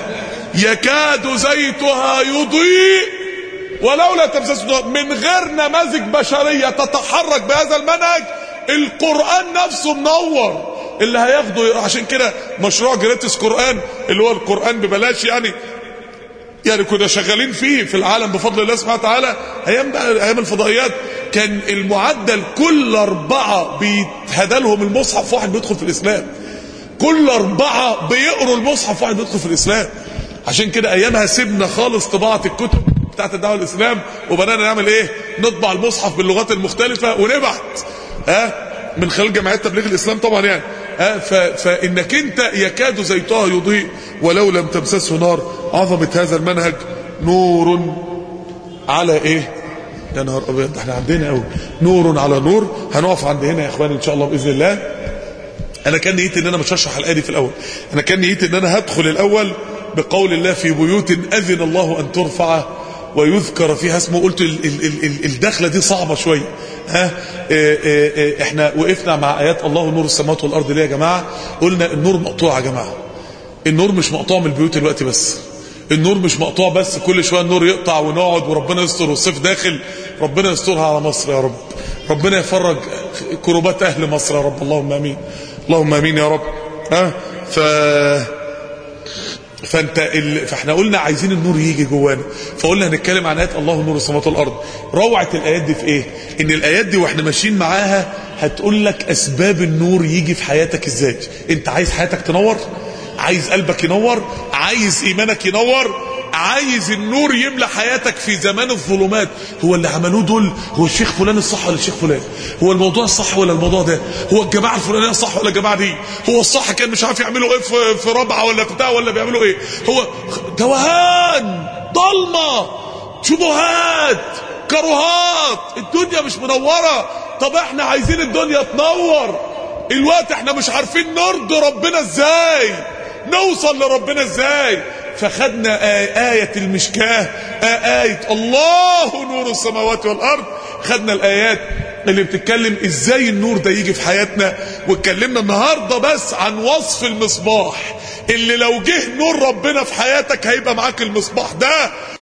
يكاد زيتها يضيء ولولا تمسسه نار من غير نماذج بشريه تتحرك بهذا المنهج القران نفسه منور اللي هياخده عشان كده مشروع جريتس قران اللي هو القران ببلاش يعني يعني كنا شغالين فيه في العالم بفضل الله سبحانه وتعالى ايام بقى ايام الفضائيات كان المعدل كل اربعه بيتهدى لهم المصحف واحد بيدخل في الاسلام كل اربعه بيقروا المصحف واحد بيدخل في الاسلام عشان كده ايامها سيبنا خالص طباعه الكتب بتاعت الدعوه الاسلام وبدانا نعمل ايه نطبع المصحف باللغات المختلفه ونبعت ها أه؟ من خلال جمعيات تبليغ الاسلام طبعا يعني ها أه؟ فانك انت يكاد زيتها يضيء ولو لم تمسسه نار عظمه هذا المنهج نور على ايه يا نهار ابيض احنا عندنا قوي نور على نور هنقف عند هنا يا اخواني ان شاء الله باذن الله انا كان نيتي ان انا مش هشرح الايه دي في الاول انا كان نيتي ان انا هدخل الاول بقول الله في بيوت اذن الله ان ترفع ويذكر فيها اسمه قلت ال ال ال الدخله دي صعبه شويه ها اه اه احنا وقفنا مع ايات الله نور السماوات والارض ليه يا جماعه قلنا النور مقطوع يا جماعه النور مش مقطوع من البيوت دلوقتي بس النور مش مقطوع بس كل شويه النور يقطع ونقعد وربنا يستر والصيف داخل ربنا يسترها على مصر يا رب ربنا يفرج كروبات اهل مصر يا رب اللهم امين اللهم امين يا رب ها ف فانت ال... فاحنا قلنا عايزين النور يجي جوانا فقلنا هنتكلم عن ايات الله نور السماوات والارض روعه الايات دي في ايه ان الايات دي واحنا ماشيين معاها هتقول لك اسباب النور يجي في حياتك ازاي انت عايز حياتك تنور عايز قلبك ينور عايز ايمانك ينور عايز النور يملى حياتك في زمان الظلمات هو اللي عملوه دول هو الشيخ فلان الصح ولا الشيخ فلان هو الموضوع الصح ولا الموضوع ده هو الجماعه الفلانيه صح ولا الجماعه دي هو الصح كان مش عارف يعملوا ايه في, في رابعه ولا بتاع ولا بيعملوا ايه هو توهان ضلمه شبهات كروهات الدنيا مش منوره طب احنا عايزين الدنيا تنور الوقت احنا مش عارفين نرضي ربنا ازاي نوصل لربنا ازاي فخدنا آية, آية المشكاه آية الله نور السماوات والأرض خدنا الآيات اللي بتتكلم ازاي النور ده يجي في حياتنا واتكلمنا النهاردة بس عن وصف المصباح اللي لو جه نور ربنا في حياتك هيبقى معاك المصباح ده